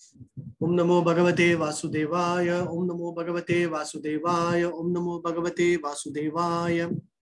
ओम नमो भगवते वासुदेवाय ओम नमो भगवते वासुदेवाय ओम नमो भगवते वासुदेवाय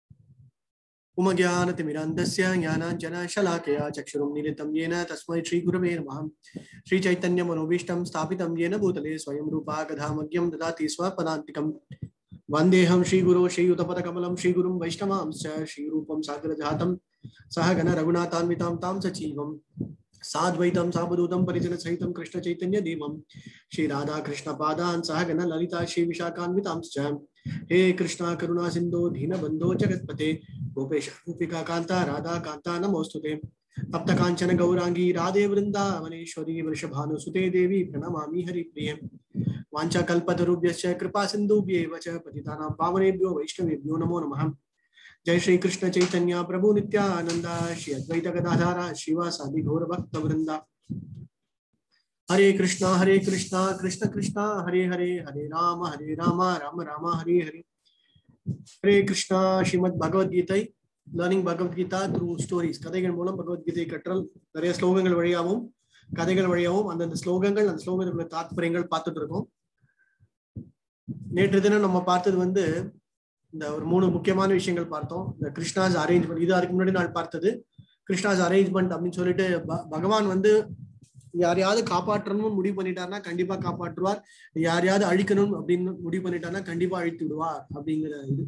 उमज्ञानतिमिरान्धस्य ज्ञानाञ्जनशलाकया चक्षुरुन्मीलितं येन तस्मै श्रीगुरवे नमः श्रीचैतन्यमनोभीष्टं स्थापितं येन भूतले स्वयं रूपा गधामज्ञं ददाति स्वपदान्तिकम् वन्देऽहं श्रीगुरो श्रीयुतपदकमलं श्रीगुरुं वैष्णवांश्च श्रीरूपं सागरजातं सह गण रघुनाथान्वितां तां सजीवम् साद्वैतं सावधूतं परिजनसहितं कृष्णचैतन्यदेवं श्रीराधाकृष्णपादान् सह गण ललिता श्रीविशाखान्वितांश्च हे कृष्णा करुणा सिन्धो दीनबन्धो जगत्पते गोपेश गोपिका कान्ता राधा कान्ता नमोऽस्तुते तप्त काञ्चन गौराङ्गी राधे वृन्दावनेश्वरी वृषभानुसुते देवी प्रणमामि हरिप्रिये वाञ्छाकल्पतरुभ्यश्च कृपा सिन्धुभ्येव च पतितानां पावनेभ्यो वैष्णवेभ्यो नमो नमः जय श्री कृष्ण चैतन्य प्रभु नित्यानंद श्री अद्वैत गदाधारा श्रीवासादि गौर भक्त वृंदा Hare Krishna Hare Krishna Krishna Krishna Hare Hare Hare Rama Hare Rama Rama Rama Hare Hare Hare Krishna Srimad Bhagavad Gita learning Bhagavad Gita through stories கதைகள் மூலம் பகவத்கீதை கற்றல் நிறைய ஸ்லோகங்கள் வழியாகவும் கதைகள் வழியாகவும் அந்தந்த ஸ்லோகங்கள் அந்த ஸ்லோகங்களுடைய தாத்பரியங்கள் பார்த்துட்டு இருக்கோம் நேற்று தினம் நம்ம பார்த்தது வந்து இந்த ஒரு மூணு முக்கியமான விஷயங்கள் பார்த்தோம் இந்த கிருஷ்ணாஸ் அரேஞ்ச்மெண்ட் இது அதுக்கு முன்னாடி நாள் பார்த்தது கிருஷ்ணாஸ் அரேஞ்ச்மெண்ட் அப்படின்னு சொல்லிட்டு பகவான் வந்து யாரையாவது காப்பாற்றணும்னு முடிவு பண்ணிட்டாருன்னா கண்டிப்பா காப்பாற்றுவார் யாரையாவது அழிக்கணும் அப்படின்னு முடிவு பண்ணிட்டாருன்னா கண்டிப்பா அழித்து விடுவார் அப்படிங்கிற இது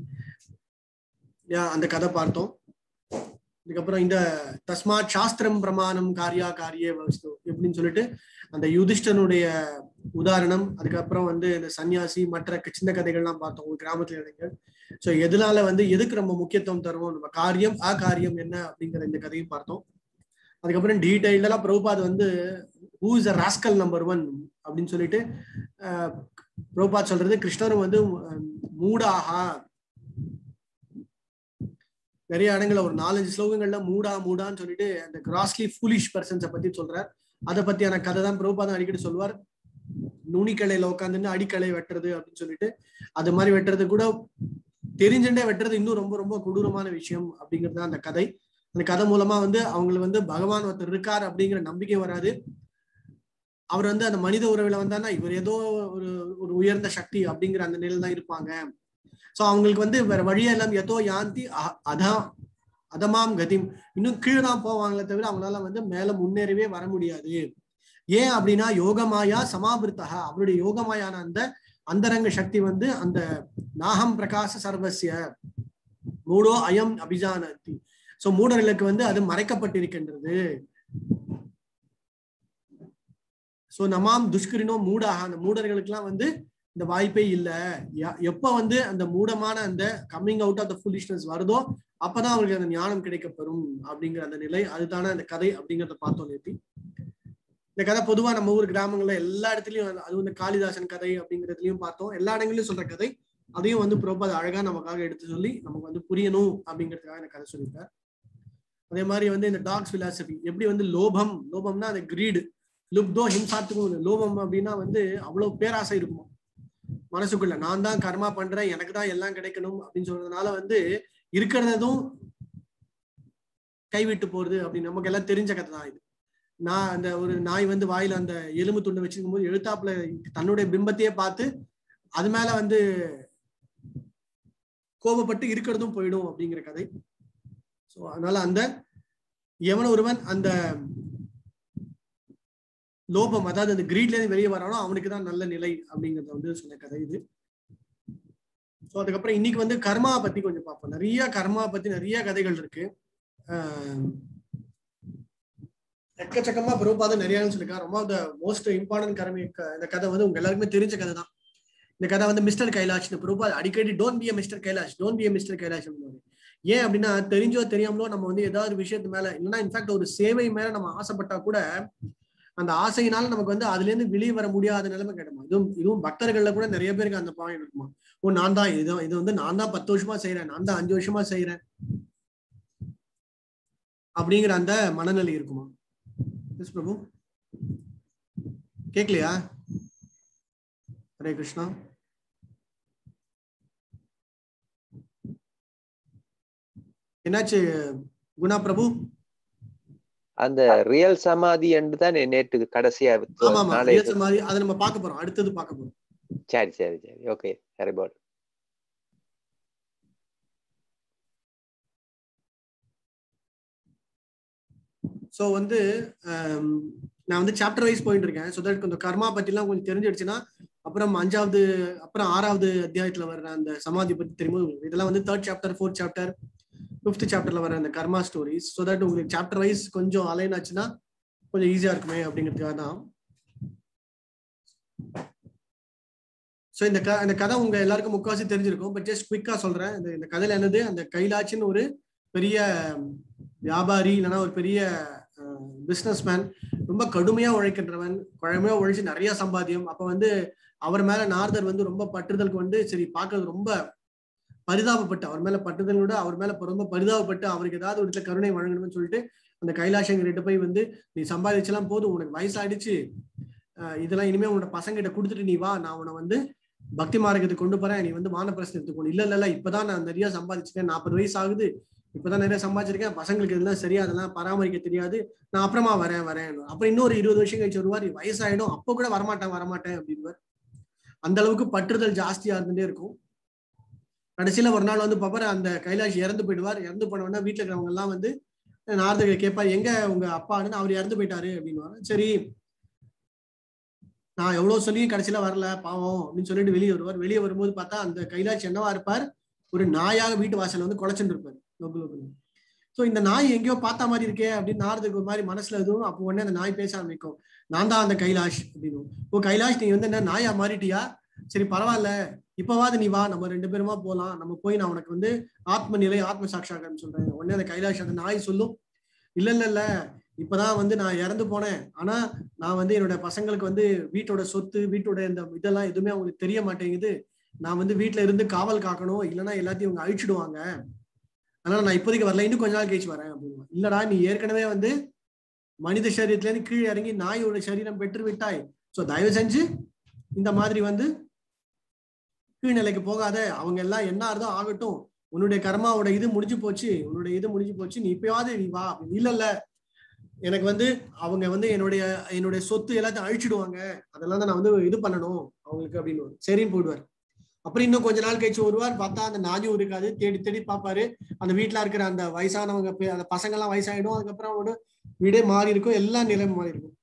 அந்த கதை பார்த்தோம் இதுக்கப்புறம் இந்த தஸ்மாத் சாஸ்திரம் பிரமாணம் காரியா காரிய வஸ்து எப்படின்னு சொல்லிட்டு அந்த யுதிஷ்டனுடைய உதாரணம் அதுக்கப்புறம் வந்து இந்த சன்னியாசி மற்ற சின்ன கதைகள்லாம் பார்த்தோம் ஒரு கிராமத்துல இளைஞர் சோ எதனால வந்து எதுக்கு நம்ம முக்கியத்துவம் தருவோம் நம்ம காரியம் ஆ காரியம் என்ன அப்படிங்கிற இந்த கதையும் பார்த்தோம் அதுக்கப்புறம் டீடைல்டா பிரபுபாத் வந்து who is a rascal number one அப்படின்னு சொல்லிட்டு பிரபுபாத் சொல்றது கிருஷ்ணரும் வந்து மூடாகா நிறைய இடங்கள்ல ஒரு நாலஞ்சு ஸ்லோகங்கள்ல மூடா மூடான்னு சொல்லிட்டு அந்த கிராஸ்லி ஃபூலிஷ் பர்சன்ஸை பத்தி சொல்றார் அதை பத்தியான கதை தான் பிரபுபாதம் அடிக்கடி சொல்வார் நுனிக்கலையில உட்காந்துன்னு அடிக்கலை வெட்டுறது அப்படின்னு சொல்லிட்டு அது மாதிரி வெட்டுறது கூட தெரிஞ்சுட்டே வெட்டுறது இன்னும் ரொம்ப ரொம்ப கொடூரமான விஷயம் அப்படிங்கிறது தான் அந்த கதை அந்த கதை மூலமா வந்து அவங்களுக்கு வந்து பகவான் ஒருத்தர் இருக்கார் அப்படிங்கிற நம்பிக்கை வராது அவர் வந்து அந்த மனித உறவுல வந்தான்னா இவர் ஏதோ ஒரு ஒரு உயர்ந்த சக்தி அப்படிங்கிற அந்த நிலையில தான் இருப்பாங்க சோ அவங்களுக்கு வந்து வேற வழியெல்லாம் எதோ யாந்தி அதான் அதமாம் கதிம் இன்னும் கீழே தான் போவாங்களே தவிர அவங்களால வந்து மேல முன்னேறவே வர முடியாது ஏன் அப்படின்னா யோகமாயா சமாபிருத்தகா அவருடைய யோகமாயான அந்த அந்தரங்க சக்தி வந்து அந்த நாகம் பிரகாச சர்வசிய மூடோ அயம் அபிஜானதி சோ மூடர்களுக்கு வந்து அது மறைக்கப்பட்டிருக்கின்றது சோ நமாம் துஷ்கரினோ மூடாக அந்த மூடர்களுக்கு எல்லாம் வந்து இந்த வாய்ப்பே இல்ல எப்ப வந்து அந்த மூடமான அந்த coming out of the foolishness வருதோ அப்பதான் அவங்களுக்கு அந்த ஞானம் கிடைக்கப்பெறும் அப்படிங்கிற அந்த நிலை அதுதானே அந்த கதை அப்படிங்கிறத பார்த்தோம் நேத்தி இந்த கதை பொதுவா நம்ம ஊர் கிராமங்கள்ல எல்லா இடத்துலயும் அது வந்து காளிதாசன் கதை அப்படிங்கிறதுலயும் பார்த்தோம் எல்லா இடங்களையும் சொல்ற கதை அதையும் வந்து பிரபு அழகா நமக்காக எடுத்து சொல்லி நமக்கு வந்து புரியணும் அப்படிங்கிறதுக்காக இந்த கதை சொல்லியிருக்கார் அதே மாதிரி வந்து இந்த டாக்ஸ் பிலாசபி எப்படி வந்து லோபம் லோபம்னா அந்த கிரீடு லுப்தோ ஹிம்சாத்துக்கும் லோபம் அப்படின்னா வந்து அவ்வளவு பேராசை இருக்குமா மனசுக்குள்ள நான் தான் கர்மா பண்றேன் எனக்கு தான் எல்லாம் கிடைக்கணும் அப்படின்னு சொல்றதுனால வந்து இருக்கிறதும் கைவிட்டு போறது அப்படின்னு நமக்கு எல்லாம் தெரிஞ்ச கதை தான் இது நான் அந்த ஒரு நாய் வந்து வாயில அந்த எலும்பு துண்டு வச்சிருக்கும் போது எழுத்தாப்புல தன்னுடைய பிம்பத்தையே பார்த்து அது மேல வந்து கோபப்பட்டு இருக்கிறதும் போயிடும் அப்படிங்கிற கதை ஸோ அதனால அந்த எவன் ஒருவன் அந்த லோபம் அதாவது அந்த கிரீட்ல இருந்து வெளியே வரானோ அவனுக்கு தான் நல்ல நிலை அப்படிங்கறத வந்து சொன்ன கதை இது ஸோ அதுக்கப்புறம் இன்னைக்கு வந்து கர்மா பத்தி கொஞ்சம் பார்ப்போம் நிறைய கர்மா பத்தி நிறைய கதைகள் இருக்கு எக்கச்சக்கமா பிரபாதம் நிறைய சொல்லியிருக்காரு ரொம்ப த மோஸ்ட் இம்பார்ட்டன்ட் கர்மி இந்த கதை வந்து உங்க எல்லாருக்குமே தெரிஞ்ச கதை தான் இந்த கதை வந்து மிஸ்டர் கைலாஷ் பிரபாத் அடிக்கடி don't be mister Kailash don't be mister Kailash ஏன் அப்படின்னா தெரிஞ்சோ தெரியாமலோ நம்ம வந்து ஏதாவது விஷயத்து மேல இல்லைன்னா இன்ஃபேக்ட் ஒரு சேவை மேல நம்ம ஆசைப்பட்டா கூட அந்த ஆசையினால நமக்கு வந்து அதுல இருந்து வெளியே வர முடியாத நிலைமை கிடைக்குமா இதுவும் இதுவும் பக்தர்கள்ல கூட நிறைய பேருக்கு அந்த பாயிண்ட் இருக்குமா ஓ நான் தான் இது இது வந்து நான் தான் பத்து வருஷமா செய்யறேன் நான் தான் அஞ்சு வருஷமா செய்யறேன் அப்படிங்கிற அந்த மனநிலை இருக்குமா எஸ் பிரபு கேட்கலையா ஹரே கிருஷ்ணா என்னாச்சு குணா பிரபு அந்த ரியல் சமாதி என்று தான் நேற்று கடைசியா வித்து- ஆமா ஆமா நாளைய ரியல் சமாதி அதை நம்ம பார்க்க போறோம் அடுத்தது பார்க்க போறோம் சரி சரி சரி ஓகே சரி போடு ஸோ வந்து ஆம், நான் வந்து சாப்டர் வைஸ் போயிட்டு இருக்கேன் ஸோ தட் கொஞ்சம் கர்மா பத்திலாம் கொஞ்சம் தெரிஞ்சிடுச்சுன்னா அப்புறம் அஞ்சாவது அப்புறம் ஆறாவது அத்தியாயத்துல வர்ற அந்த சமாதி பத்தி தெரியும்போது உங்களுக்கு இதெல்லாம் வந்து third chapter fourth chapter fifth சாப்டர்ல வர அந்த கர்மா ஸ்டோரிஸ் ஸோ தட் உங்களுக்கு சாப்டர் வைஸ் கொஞ்சம் அலைன் ஆச்சுன்னா கொஞ்சம் ஈஸியா இருக்குமே அப்படிங்கிறதுக்காக தான் ஸோ இந்த க இந்த கதை உங்க எல்லாருக்கும் முக்காவாசி தெரிஞ்சிருக்கும் பட் ஜஸ்ட் குவிக்கா சொல்றேன் இந்த இந்த கதையில என்னது அந்த கைலாச்சின்னு ஒரு பெரிய வியாபாரி இல்லைன்னா ஒரு பெரிய பிஸ்னஸ் மேன் ரொம்ப கடுமையா உழைக்கின்றவன் கடுமையா உழைச்சு நிறைய சம்பாத்தியம் அப்ப வந்து அவர் மேல நார்தர் வந்து ரொம்ப பற்றுதலுக்கு வந்து சரி பார்க்கறது ரொம்ப பரிதாபப்பட்டு அவர் மேல பட்டுதலோட அவர் மேல ரொம்ப பரிதாபப்பட்டு அவருக்கு ஏதாவது ஒரு இடத்துல கருணை வழங்கணும்னு சொல்லிட்டு அந்த கைலாசங்கிட்ட போய் வந்து நீ சம்பாதிச்செல்லாம் போதும் உனக்கு வயசாயிடுச்சு அஹ் இதெல்லாம் இனிமே உன்னோட பசங்கிட்ட கொடுத்துட்டு நீ வா நான் உன்னை வந்து பக்தி மார்க்கத்துக்கு கொண்டு போறேன் நீ வந்து வானப்பிரசனம் எடுத்துக்கணும் இல்ல இல்ல இல்ல இப்பதான் நான் நிறைய சம்பாதிச்சிட்டேன் நாற்பது வயசு ஆகுது இப்பதான் நிறைய சம்பாதிச்சிருக்கேன் பசங்களுக்கு இதெல்லாம் சரியா அதெல்லாம் பராமரிக்க தெரியாது நான் அப்புறமா வரேன் வரேன் அப்புறம் இன்னொரு இருபது வருஷம் கழிச்சு வருவார் வயசாயிடும் அப்போ கூட வரமாட்டேன் வரமாட்டேன் அப்படின்னு அந்த அளவுக்கு பற்றுதல் ஜாஸ்தியா இருந்துட்டே இருக்கும் கடைசியில ஒரு நாள் வந்து பாப்பாரு அந்த கைலாஷ் இறந்து போயிடுவார் இறந்து போன உடனே வீட்டுல இருக்கிறவங்க எல்லாம் வந்து நாரதர் கேட்பார் எங்க உங்க அப்பான்னு அவர் இறந்து போயிட்டாரு அப்படின்னு சரி நான் எவ்வளவு சொல்லியும் கடைசியில வரல பாவம் அப்படின்னு சொல்லிட்டு வெளியே வருவார் வெளியே வரும்போது பார்த்தா அந்த கைலாஷ் என்னவா இருப்பார் ஒரு நாயாக வீட்டு வாசல்ல வந்து குலைச்சுட்டு இருப்பார் லொபு லொபுன்னு ஸோ இந்த நாய் எங்கேயோ பார்த்த மாதிரி இருக்கே அப்படின்னு நாரதுக்கு ஒரு மாதிரி மனசுல எதுவும் அப்போ உடனே அந்த நாய் பேச ஆரம்பிக்கும் நான் தான் அந்த கைலாஷ் அப்படின்னு ஓ கைலாஷ் நீ வந்து என்ன நாயா மாறிட்டியா சரி பரவாயில்ல இப்பவாது நீ வா நம்ம ரெண்டு பேருமா போலாம் நம்ம போய் நான் உனக்கு வந்து ஆத்ம நிலை ஆத்ம சாட்சாகம் சொல்றேன் உடனே அந்த கைலாஷ் அந்த நாய் சொல்லும் இல்ல இல்ல இல்ல இப்பதான் வந்து நான் இறந்து போனேன் ஆனா நான் வந்து என்னோட பசங்களுக்கு வந்து வீட்டோட சொத்து வீட்டோட இந்த இதெல்லாம் எதுவுமே அவங்களுக்கு தெரிய மாட்டேங்குது நான் வந்து வீட்டுல இருந்து காவல் காக்கணும் இல்லைன்னா எல்லாத்தையும் அவங்க அழிச்சிடுவாங்க அதனால நான் இப்போதைக்கு வரல இன்னும் கொஞ்ச நாள் கழிச்சு வரேன் அப்படின்னு இல்லடா நீ ஏற்கனவே வந்து மனித சரீரத்துல இருந்து கீழே இறங்கி நாயோட சரீரம் பெற்று விட்டாய் சோ தயவு செஞ்சு இந்த மாதிரி வந்து கீழ்நிலைக்கு போகாத அவங்க எல்லாம் என்ன ஆறுதோ ஆகட்டும் உன்னுடைய கர்மாவோட இது முடிஞ்சு போச்சு உன்னுடைய இது முடிஞ்சு போச்சு நீ இப்பயாவது நீ வா அப்படின்னு இல்ல இல்ல எனக்கு வந்து அவங்க வந்து என்னுடைய என்னுடைய சொத்து எல்லாத்தையும் அழிச்சிடுவாங்க அதெல்லாம் தான் நான் வந்து இது பண்ணணும் அவங்களுக்கு அப்படின்னு சரின்னு போயிடுவார் அப்புறம் இன்னும் கொஞ்ச நாள் கழிச்சு வருவார் பார்த்தா அந்த நாயும் இருக்காது தேடி தேடி பார்ப்பாரு அந்த வீட்டுல இருக்கிற அந்த வயசானவங்க அந்த பசங்க எல்லாம் வயசாயிடும் அதுக்கப்புறம் அவனோட வீடே மாறி இருக்கும் எல்லா நிலையும் மாறி இருக்கும்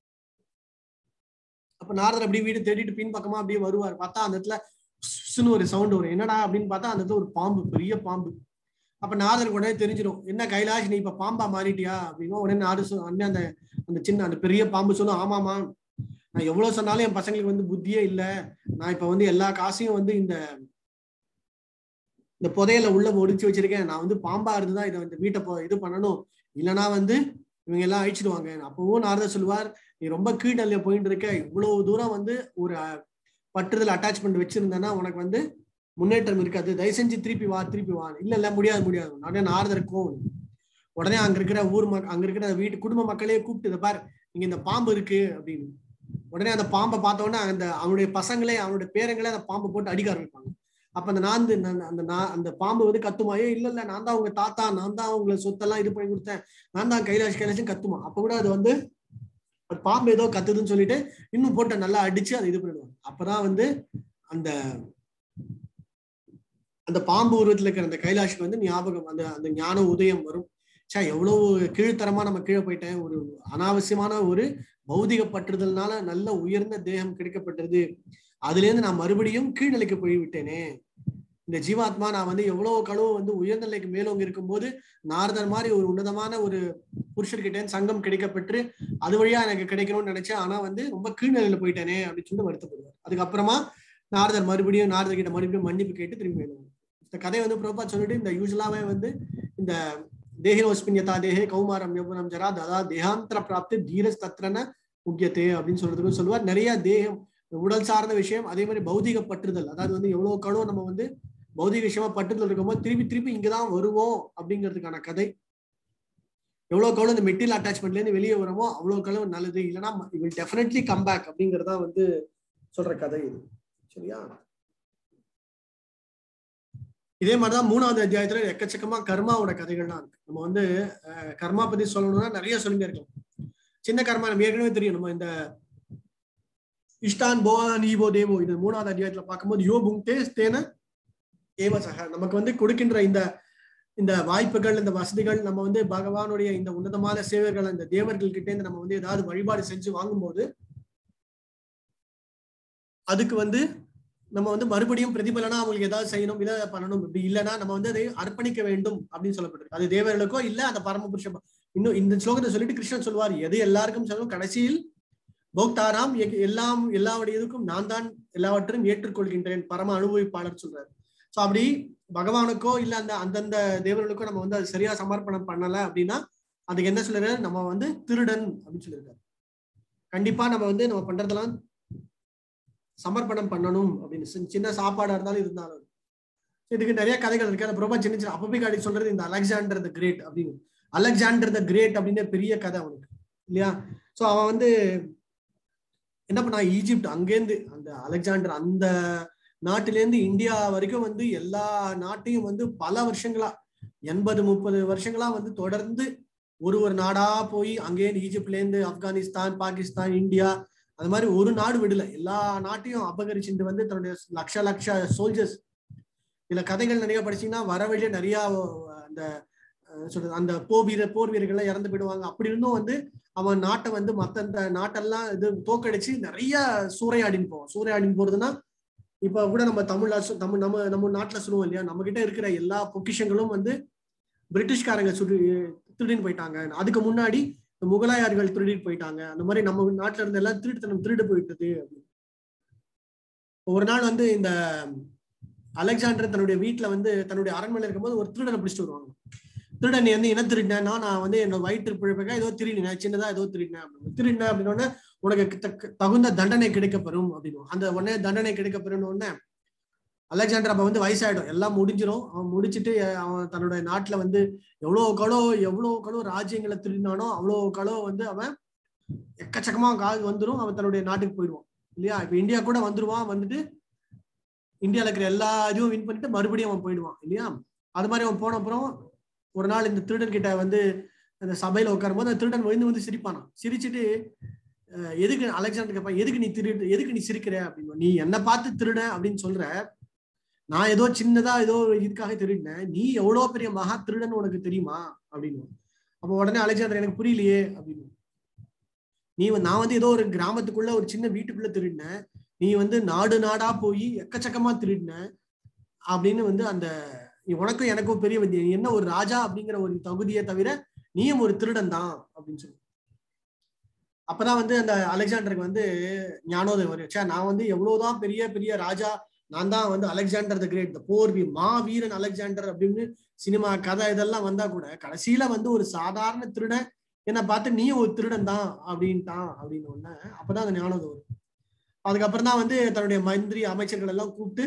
அப்ப நாரதர் அப்படியே வீடு தேடிட்டு பின் பக்கமா அப்படியே வருவார் பார்த்தா அந்த இடத்துல சுன்னு ஒரு சவுண்ட் வரும் என்னடா அப்படின்னு பார்த்தா அந்த இடத்துல ஒரு பாம்பு பெரிய பாம்பு அப்ப நாரதருக்கு உடனே தெரிஞ்சிடும் என்ன கைலாஷ் நீ இப்ப பாம்பா மாறிட்டியா அப்படின்னு உடனே நாடு அண்ணன் அந்த அந்த சின்ன அந்த பெரிய பாம்பு சொல்லும் ஆமாமா நான் எவ்வளவு சொன்னாலும் என் பசங்களுக்கு வந்து புத்தியே இல்ல நான் இப்ப வந்து எல்லா காசையும் வந்து இந்த இந்த புதையல உள்ள ஒடிச்சு வச்சிருக்கேன் நான் வந்து பாம்பா இருந்துதான் இதை இந்த வீட்டை இது பண்ணணும் இல்லைன்னா வந்து இவங்க எல்லாம் அழிச்சிடுவாங்க அப்பவும் நாரதர் சொல்லுவார் நீ ரொம்ப கீழ்நிலைய போயிட்டு இருக்க இவ்வளவு தூரம் வந்து ஒரு பற்றுதல் அட்டாச்மெண்ட் வச்சிருந்தேன்னா உனக்கு வந்து முன்னேற்றம் இருக்காது தயவு செஞ்சு திருப்பி வா திருப்பி வா இல்ல இல்ல முடியாது முடியாது உடனே நாரதர் கோவம் உடனே அங்க இருக்கிற ஊர் மக் அங்க இருக்கிற வீட்டு குடும்ப மக்களே கூப்பிட்டு இதை பார் இங்க இந்த பாம்பு இருக்கு அப்படின்னு உடனே அந்த பாம்பை பார்த்த உடனே அந்த அவனுடைய பசங்களே அவனுடைய பேரங்களே அந்த பாம்பை போட்டு அடிக்க ஆரம்பிப்பாங்க அப்ப அந்த நாந்து அந்த அந்த பாம்பு வந்து கத்துமாயே இல்ல இல்ல நான் தான் உங்க தாத்தா நான் தான் உங்களை சொத்தெல்லாம் இது பண்ணி கொடுத்தேன் நான் தான் கைலாஷ் கைலாஷம் கத்துமா அப்ப கூட அது வந்து அது பாம்பு ஏதோ கத்துதுன்னு சொல்லிட்டு இன்னும் போட்டு நல்லா அடிச்சு அதை இது பண்ணிடுவாங்க அப்பதான் வந்து அந்த அந்த பாம்பு உருவத்துல இருக்கிற அந்த கைலாஷுக்கு வந்து ஞாபகம் அந்த அந்த ஞான உதயம் வரும் சா எவ்வளவு கீழ்த்தரமா நம்ம கீழே போயிட்டேன் ஒரு அனாவசியமான ஒரு பௌதிக பற்றுதல்னால நல்ல உயர்ந்த தேகம் கிடைக்கப்பட்டது அதுல இருந்து நான் மறுபடியும் கீழ்நிலைக்கு போய் விட்டேனே இந்த ஜீவாத்மா நான் வந்து எவ்வளவு கழுவு வந்து உயர்ந்த நிலைக்கு மேலோங்க இருக்கும்போது நாரதர் மாதிரி ஒரு உன்னதமான ஒரு புருஷர்கிட்ட சங்கம் கிடைக்கப்பட்டு அது வழியா எனக்கு கிடைக்கணும்னு நினைச்சேன் ஆனா வந்து ரொம்ப கீழ்நிலையில போயிட்டேனே அப்படின்னு சொல்லிட்டு வருத்தப்படுவார் அதுக்கப்புறமா நாரதர் மறுபடியும் நாரதர் கிட்ட மறுபடியும் மன்னிப்பு கேட்டு திரும்பி வேணும் இந்த கதையை வந்து ப்ரோப்பா சொல்லிட்டு இந்த யூஸ்வலாவே வந்து இந்த தேகோஸ்பின்யதா தேகே கௌமாரம் யௌவனம் ஜரா ததா தேகாந்தர பிராப்தி தீரஸ் தத்ரன முக்கியத்தே அப்படின்னு சொல்றதுக்கு சொல்லுவார் நிறைய தேகம் உடல் சார்ந்த விஷயம் அதே மாதிரி பௌதிக பற்றுதல் அதாவது வந்து எவ்வளவு கழுவ நம்ம வந்து பௌதிக விஷயமா பற்றுதல் இருக்கும்போது திருப்பி திருப்பி இங்கதான் வருவோம் அப்படிங்கிறதுக்கான கதை எவ்வளவு கழுவு இந்த மெட்டீரியல் அட்டாச்மெண்ட்ல இருந்து வெளியே வரமோ அவ்வளவு கழுவு நல்லது இல்லைன்னா வில் டெஃபினெட்லி கம் பேக் அப்படிங்கறதா வந்து சொல்ற கதை இது சரியா இதே மாதிரிதான் மூணாவது அத்தியாயத்துல எக்கச்சக்கமா கர்மாவோட கதைகள்லாம் இருக்கு நம்ம வந்து அஹ், கர்மா பத்தி சொல்லணும்னா நிறைய சொல்லிட்டே இருக்கலாம் சின்ன கர்மா நம்ம ஏற்கனவே தெரியும் நம்ம இந்த இஷ்டான் போவான் ஈவோ தேவோ இது மூணாவது அத்தியாயத்துல பார்க்கும்போது யோ புங்தே தேன ஏவ சக நமக்கு வந்து கொடுக்கின்ற இந்த இந்த வாய்ப்புகள் இந்த வசதிகள் நம்ம வந்து பகவானுடைய இந்த உன்னதமான சேவைகள் இந்த தேவர்கள் கிட்ட இருந்து நம்ம வந்து ஏதாவது வழிபாடு செஞ்சு வாங்கும்போது அதுக்கு வந்து நம்ம வந்து மறுபடியும் பிரதிபலனா அவங்களுக்கு ஏதாவது செய்யணும் இதை பண்ணணும் இப்படி இல்லைன்னா நம்ம வந்து அதை அர்ப்பணிக்க வேண்டும் அப்படின்னு சொல்லப்பட்டிருக்கு அது தேவர்களுக்கோ இல்ல அந்த பரமபுருஷ இன்னும் இந்த ஸ்லோகத்தை சொல்லிட்டு கிருஷ்ணன் சொல்வார் எது எல்லாருக்கும் சொல்லும் கடைசியில் போக்தாராம் எ- எல்லாம் எல்லாவுடைய இதுக்கும் நான் தான் எல்லாவற்றையும் ஏற்றுக்கொள்கின்றேன் பரம அனுபவிப்பாளர் சொல்றாரு சோ அப்படி பகவானுக்கோ இல்ல அந்த அந்தந்த தேவர்களுக்கோ நம்ம வந்து அது சரியா சமர்ப்பணம் பண்ணல அப்படின்னா அதுக்கு என்ன சொல்றாரு நம்ம வந்து திருடன் அப்படின்னு சொல்லியிருக்காரு கண்டிப்பா நம்ம வந்து நம்ம பண்றதெல்லாம் சமர்ப்பணம் பண்ணணும் அப்படின்னு சின்ன- சின்ன சாப்பாடா இருந்தாலும் இருந்தாலும் இதுக்கு நிறைய கதைகள் இருக்கு அந்த பிரபா சின்ன சின்ன அப்பப்பி காடி சொல்றது இந்த அலெக்சாண்டர் த கிரேட் அப்படின்னு அலெக்சாண்டர் த கிரேட் அப்படின்னு பெரிய கதை அவனுக்கு இல்லையா சோ அவன் வந்து என்ன பண்ணா ஈஜிப்ட் அங்கேருந்து அந்த அலெக்சாண்டர் அந்த நாட்டிலேருந்து இந்தியா வரைக்கும் வந்து எல்லா நாட்டையும் வந்து பல வருஷங்களா எண்பது முப்பது வருஷங்களா வந்து தொடர்ந்து ஒரு ஒரு நாடா போய் அங்கேருந்து ஈஜிப்ட்ல இருந்து ஆப்கானிஸ்தான் பாகிஸ்தான் இந்தியா அது மாதிரி ஒரு நாடு விடல எல்லா நாட்டையும் அபகரிச்சுட்டு வந்து தன்னுடைய லட்ச லட்ச சோல்ஜர்ஸ் இதுல கதைகள் நிறைய படிச்சீங்கன்னா வர வழியே நிறைய அந்த அஹ், சொல்றது அந்த போர் வீரர் போர் வீரர்கள்லாம் இறந்து போயிடுவாங்க அப்படி இருந்தும் வந்து அவன் நாட்டை வந்து மத்த இந்த நாட்டெல்லாம் இது தோக்கடிச்சு நிறைய சூறையாடின்னு போவான் சூறையாடின்னு போறதுன்னா இப்ப கூட நம்ம தமிழ்ல சொ- தமிழ் நம்ம நம்ம நாட்டுல சொல்லுவோம் இல்லையா நம்ம கிட்ட இருக்கிற எல்லா பொக்கிஷங்களும் வந்து பிரிட்டிஷ்காரங்க சுடு திருடின்னு போயிட்டாங்க அதுக்கு முன்னாடி இந்த முகலாயர்கள் திருடிட்டு போயிட்டாங்க அந்த மாதிரி நம்ம நாட்டுல இருந்த எல்லாம் திருட்டுத்தனம் திருடு போயிட்டது அப்படின்னு. ஒரு நாள் வந்து இந்த அலெக்சாண்டர் தன்னுடைய வீட்டுல வந்து தன்னுடைய அரண்மனையில இருக்கும்போது ஒரு திருடனை பிடிச்சிட்டு வருவாங்க திருடன் நீ வந்து என்ன திருடினா நான் வந்து என்னோட வயிற்று பிழைப்புக்காக ஏதோ திருடினேன் சின்னதா ஏதோ திருடினேன் அப்படின்னு திருடினேன் அப்படின்னு உனக்கு தக்க- தகுந்த தண்டனை கிடைக்கப்பெறும் அப்படின்னு அந்த உடனே தண்டனை கிடைக்கப்பெறும் உடனே அலெக்சாண்டர் அப்ப வந்து வயசாயிடும் எல்லாம் முடிஞ்சிடும் அவன் முடிச்சிட்டு அஹ், அவன் தன்னோட நாட்டுல வந்து எவ்வளவு களோ எவ்வளவு களோ ராஜ்யங்களை திருடினானோ அவ்வளவு களோ வந்து அவன் எக்கச்சக்கமா காது வந்துரும் அவன் தன்னுடைய நாட்டுக்கு போயிடுவான் இல்லையா இப்ப இந்தியா கூட வந்துருவான் வந்துட்டு இந்தியால இருக்கிற எல்லா இதுவும் வின் பண்ணிட்டு மறுபடியும் அவன் போயிடுவான் இல்லையா அது மாதிரி அவன் போன அப்புறம் ஒரு நாள் இந்த திருடன் கிட்ட வந்து அந்த சபையில உட்காரும்போது அந்த திருடன் விழுந்து வந்து சிரிப்பானான் சிரிச்சிட்டு அஹ், எதுக்கு அலெக்சாண்டர் கேட்பான் எதுக்கு நீ திருடு எதுக்கு நீ சிரிக்கிற அப்படின்னு நீ என்ன பார்த்து திருட அப்படின்னு சொல்ற நான் ஏதோ சின்னதா ஏதோ இதுக்காக திருடினேன் நீ எவ்வளவு பெரிய மகா திருடன் உனக்கு தெரியுமா அப்படின்னு அப்போ உடனே அலெக்சாண்டர் எனக்கு புரியலையே அப்படின்னு நீ வந்து- நான் வந்து ஏதோ ஒரு கிராமத்துக்குள்ள ஒரு சின்ன வீட்டுக்குள்ள திருடினேன் நீ வந்து நாடு நாடா போய் எக்கச்சக்கமா திருடின அப்படின்னு வந்து அந்த நீ உனக்கும் எனக்கும் பெரிய வித்தியை. நீ என்ன ஒரு ராஜா அப்படிங்கிற ஒரு தகுதியை தவிர நீயும் ஒரு திருடன் தான் அப்படின்னு சொல்லி அப்பதான் வந்து அந்த அலெக்சாண்டருக்கு வந்து ஞானோதயம் வரும் ச்சே, நான் வந்து எவ்வளவுதான் பெரிய பெரிய ராஜா நான் தான் வந்து அலெக்சாண்டர் த கிரேட் த போர் வி மா வீரன் அலெக்சாண்டர் அப்படின்னு சினிமா கதை இதெல்லாம் வந்தா கூட கடைசியில வந்து ஒரு சாதாரண திருடன் என்னை பார்த்து நீயும் ஒரு திருடன் தான் அப்படின்ட்டான் அப்படின்னு ஒண்ணு அப்பதான் அந்த ஞானோதயம் வரும் அதுக்கப்புறம் தான் வந்து தன்னுடைய மந்திரி அமைச்சர்கள் எல்லாம் கூப்பிட்டு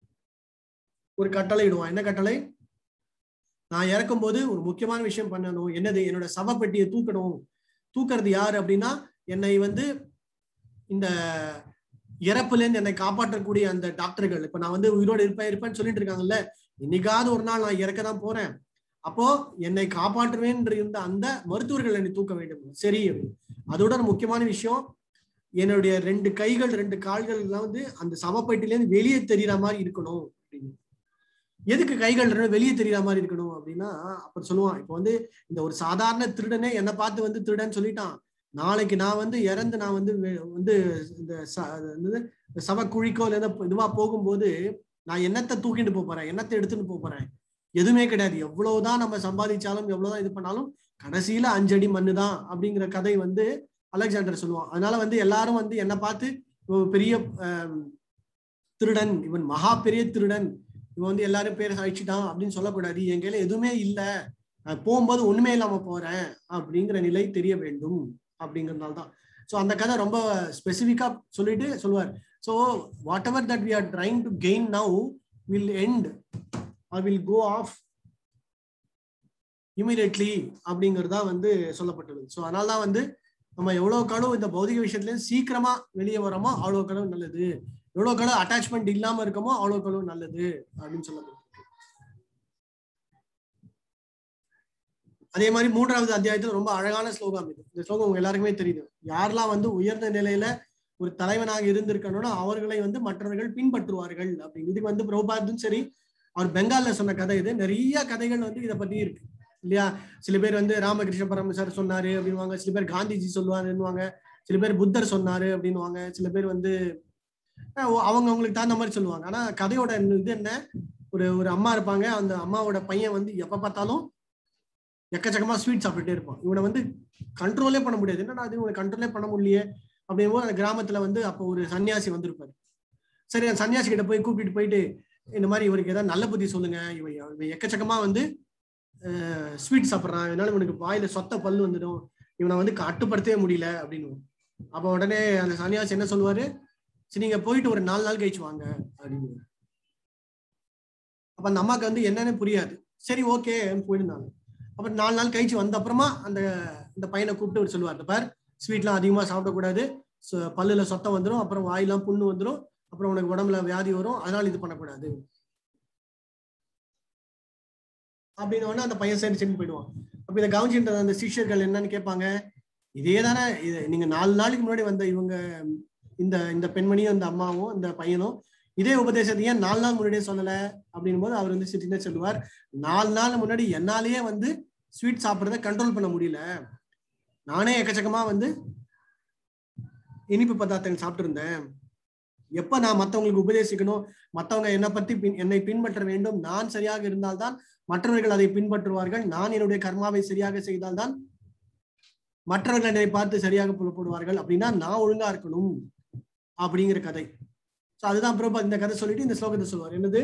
ஒரு கட்டளை இடுவான் என்ன கட்டளை நான் இறக்கும்போது ஒரு முக்கியமான விஷயம் பண்ணணும் என்னது என்னோட சவப்பெட்டியை தூக்கணும் தூக்குறது யாரு அப்படின்னா என்னை வந்து இந்த இறப்புல இருந்து என்னை காப்பாற்றக்கூடிய அந்த டாக்டர்கள் இப்ப நான் வந்து உயிரோடு இருப்பேன் இருப்பேன்னு சொல்லிட்டு இருக்காங்கல்ல இன்னைக்காவது ஒரு நாள் நான் இறக்க தான் போறேன் அப்போ என்னை காப்பாற்றுவேன் என்று இருந்த அந்த மருத்துவர்கள் என்னை தூக்க வேண்டும் சரி அப்படின்னு. அதோட ஒரு முக்கியமான விஷயம் என்னுடைய ரெண்டு கைகள் ரெண்டு கால்கள் எல்லாம் வந்து அந்த சமப்பேட்டில இருந்து வெளியே தெரியற மாதிரி இருக்கணும் அப்படின்னு எதுக்கு கைகள் ரெண்டும் வெளியே தெரியற மாதிரி இருக்கணும் அப்படின்னா அப்புறம் சொல்லுவான் இப்போ வந்து இந்த ஒரு சாதாரண திருடனே என்னை பார்த்து வந்து திருடன் சொல்லிட்டான் நாளைக்கு நான் வந்து இறந்து நான் வந்து வே- வந்து இந்த ச- அது என்னது, இந்த சவக்குழிக்கோ இல்ல இதுவா போகும்போது நான் என்னத்தை தூக்கிட்டு போப் போறேன் என்னத்தை எடுத்துட்டு போப் போறேன் எதுவுமே கிடையாது எவ்வளவுதான் நம்ம சம்பாதிச்சாலும் எவ்வளவுதான் இது பண்ணாலும் கடைசியில அஞ்சடி மண்ணு தான் அப்படிங்கிற கதை வந்து அலெக்சாண்டர் சொல்லுவான் அதனால வந்து எல்லாரும் வந்து என்னை பார்த்து இவன் பெரிய ஆம், திருடன் இவன் மகா பெரிய திருடன் இவன் வந்து எல்லாரும் பேர் அழிச்சிட்டான் அப்படின்னு சொல்லக்கூடாது என் கையில எதுவுமே இல்ல நான் போகும்போது ஒண்ணுமே இல்லாம போறேன் அப்படிங்கிற நிலை தெரிய வேண்டும் அப்படிங்கறதுனால தான் ஸோ அந்த கதை ரொம்ப ஸ்பெசிஃபிக்கா சொல்லிட்டு சொல்லுவார் so whatever that we are trying to gain now will end or will go off immediately அப்படிங்கிறதா வந்து சொல்லப்பட்டுள்ளது ஸோ அதனால தான் வந்து நம்ம எவ்வளவு காலம் இந்த பௌதிக விஷயத்துல இருந்து சீக்கிரமா வெளியே வரோமோ அவ்வளவு காலம் நல்லது எவ்வளவு காலம் அட்டாச்மெண்ட் இல்லாம இருக்கமோ அவ்வளவு காலம் நல்லது அப்படின்னு சொல்லப்பட்டிருக்கு அதே மாதிரி மூன்றாவது அத்தியாயத்துல ரொம்ப அழகான ஸ்லோகம் இது இந்த ஸ்லோகம் உங்க எல்லாருக்குமே தெரியுது யாரெல்லாம் வந்து உயர்ந்த நிலையில ஒரு தலைவனாக இருந்திருக்கணும்னா அவர்களை வந்து மற்றவர்கள் பின்பற்றுவார்கள் அப்படின்னு இதுக்கு வந்து பிரபுபாதும் சரி அவர் பெங்கால்ல சொன்ன கதை இது நிறைய கதைகள் வந்து இதை பத்தி இருக்கு இல்லையா சில பேர் வந்து ராமகிருஷ்ண பரமசர் சொன்னாரு அப்படின்வாங்க சில பேர் காந்திஜி சொல்லுவாருன்னுவாங்க சில பேர் புத்தர் சொன்னாரு அப்படின்னுவாங்க சில பேர் வந்து அவங்க அவங்களுக்கு தகுந்த மாதிரி சொல்லுவாங்க ஆனா கதையோட இது என்ன ஒரு ஒரு அம்மா இருப்பாங்க அந்த அம்மாவோட பையன் வந்து எப்ப பார்த்தாலும் எக்கச்சக்கமா ஸ்வீட் சாப்பிட்டுட்டே இருப்பான் இவனை வந்து கண்ட்ரோலே பண்ண முடியாது என்னடா அது இவனை கண்ட்ரோலே பண்ண முடியலையே அப்படிங்கும்போது அந்த கிராமத்துல வந்து அப்போ ஒரு சன்னியாசி வந்திருப்பாரு சரி அந்த சன்னியாசி கிட்ட போய் கூப்பிட்டு போயிட்டு இந்த மாதிரி இவருக்கு ஏதாவது நல்ல புத்தி சொல்லுங்க இவன் இவன் எக்கச்சக்கமா வந்து ஸ்வீட் சாப்பிட்றான் இதனால இவனுக்கு வாயில சொத்த பல்லு வந்துடும் இவனை வந்து கட்டுப்படுத்தவே முடியல அப்படின்னு அப்ப உடனே அந்த சன்னியாசி என்ன சொல்லுவாரு சரி நீங்க போயிட்டு ஒரு நாலு நாள் கழிச்சு வாங்க அப்படின்னு அப்ப அந்த அம்மாக்கு வந்து என்னன்னு புரியாது சரி ஓகே போயிருந்தாங்க அப்புறம் நாலு நாள் கழிச்சு வந்த அப்புறமா அந்த இந்த பையனை கூப்பிட்டு ஒரு சொல்லுவார் பார் ஸ்வீட்லாம் அதிகமா சாப்பிடக்கூடாது பல்லுல சொத்தம் வந்துடும் அப்புறம் வாயெல்லாம் புண்ணு வந்துடும் அப்புறம் உனக்கு உடம்புல வியாதி வரும் அதனால இது பண்ணக்கூடாது அப்படின்னு அந்த பையன் சரி செஞ்சு போயிடுவான் அப்ப இதை கவனிச்சுட்டு அந்த சிஷ்யர்கள் என்னன்னு கேட்பாங்க இதே தானே இது நீங்க நாலு நாளைக்கு முன்னாடி வந்த இவங்க இந்த இந்த பெண்மணியும் இந்த அம்மாவும் இந்த பையனும் இதே உபதேசத்தை ஏன் நாலு நாள் முன்னாடியே சொல்லல அப்படின்னும் போது அவர் வந்து சிட்டினே சொல்லுவார் நாலு நாள் முன்னாடி என்னாலேயே வந்து ஸ்வீட் சாப்பிட்றத கண்ட்ரோல் பண்ண முடியல நானே எக்கச்சக்கமா வந்து இனிப்பு பதார்த்தங்கள் சாப்பிட்டு இருந்தேன் எப்ப நான் மத்தவங்களுக்கு உபதேசிக்கணும் மத்தவங்க என்னை பத்தி பின் என்னை பின்பற்ற வேண்டும் நான் சரியாக இருந்தால்தான் மற்றவர்கள் அதை பின்பற்றுவார்கள் நான் என்னுடைய கர்மாவை சரியாக செய்தால்தான் மற்றவர்கள் என்னை பார்த்து சரியாக புலப்படுவார்கள் அப்படின்னா நான் ஒழுங்கா இருக்கணும் அப்படிங்கிற கதை சோ அதுதான் பிரபா இந்த கதை சொல்லிட்டு இந்த ஸ்லோகத்தை சொல்லுவார் என்னது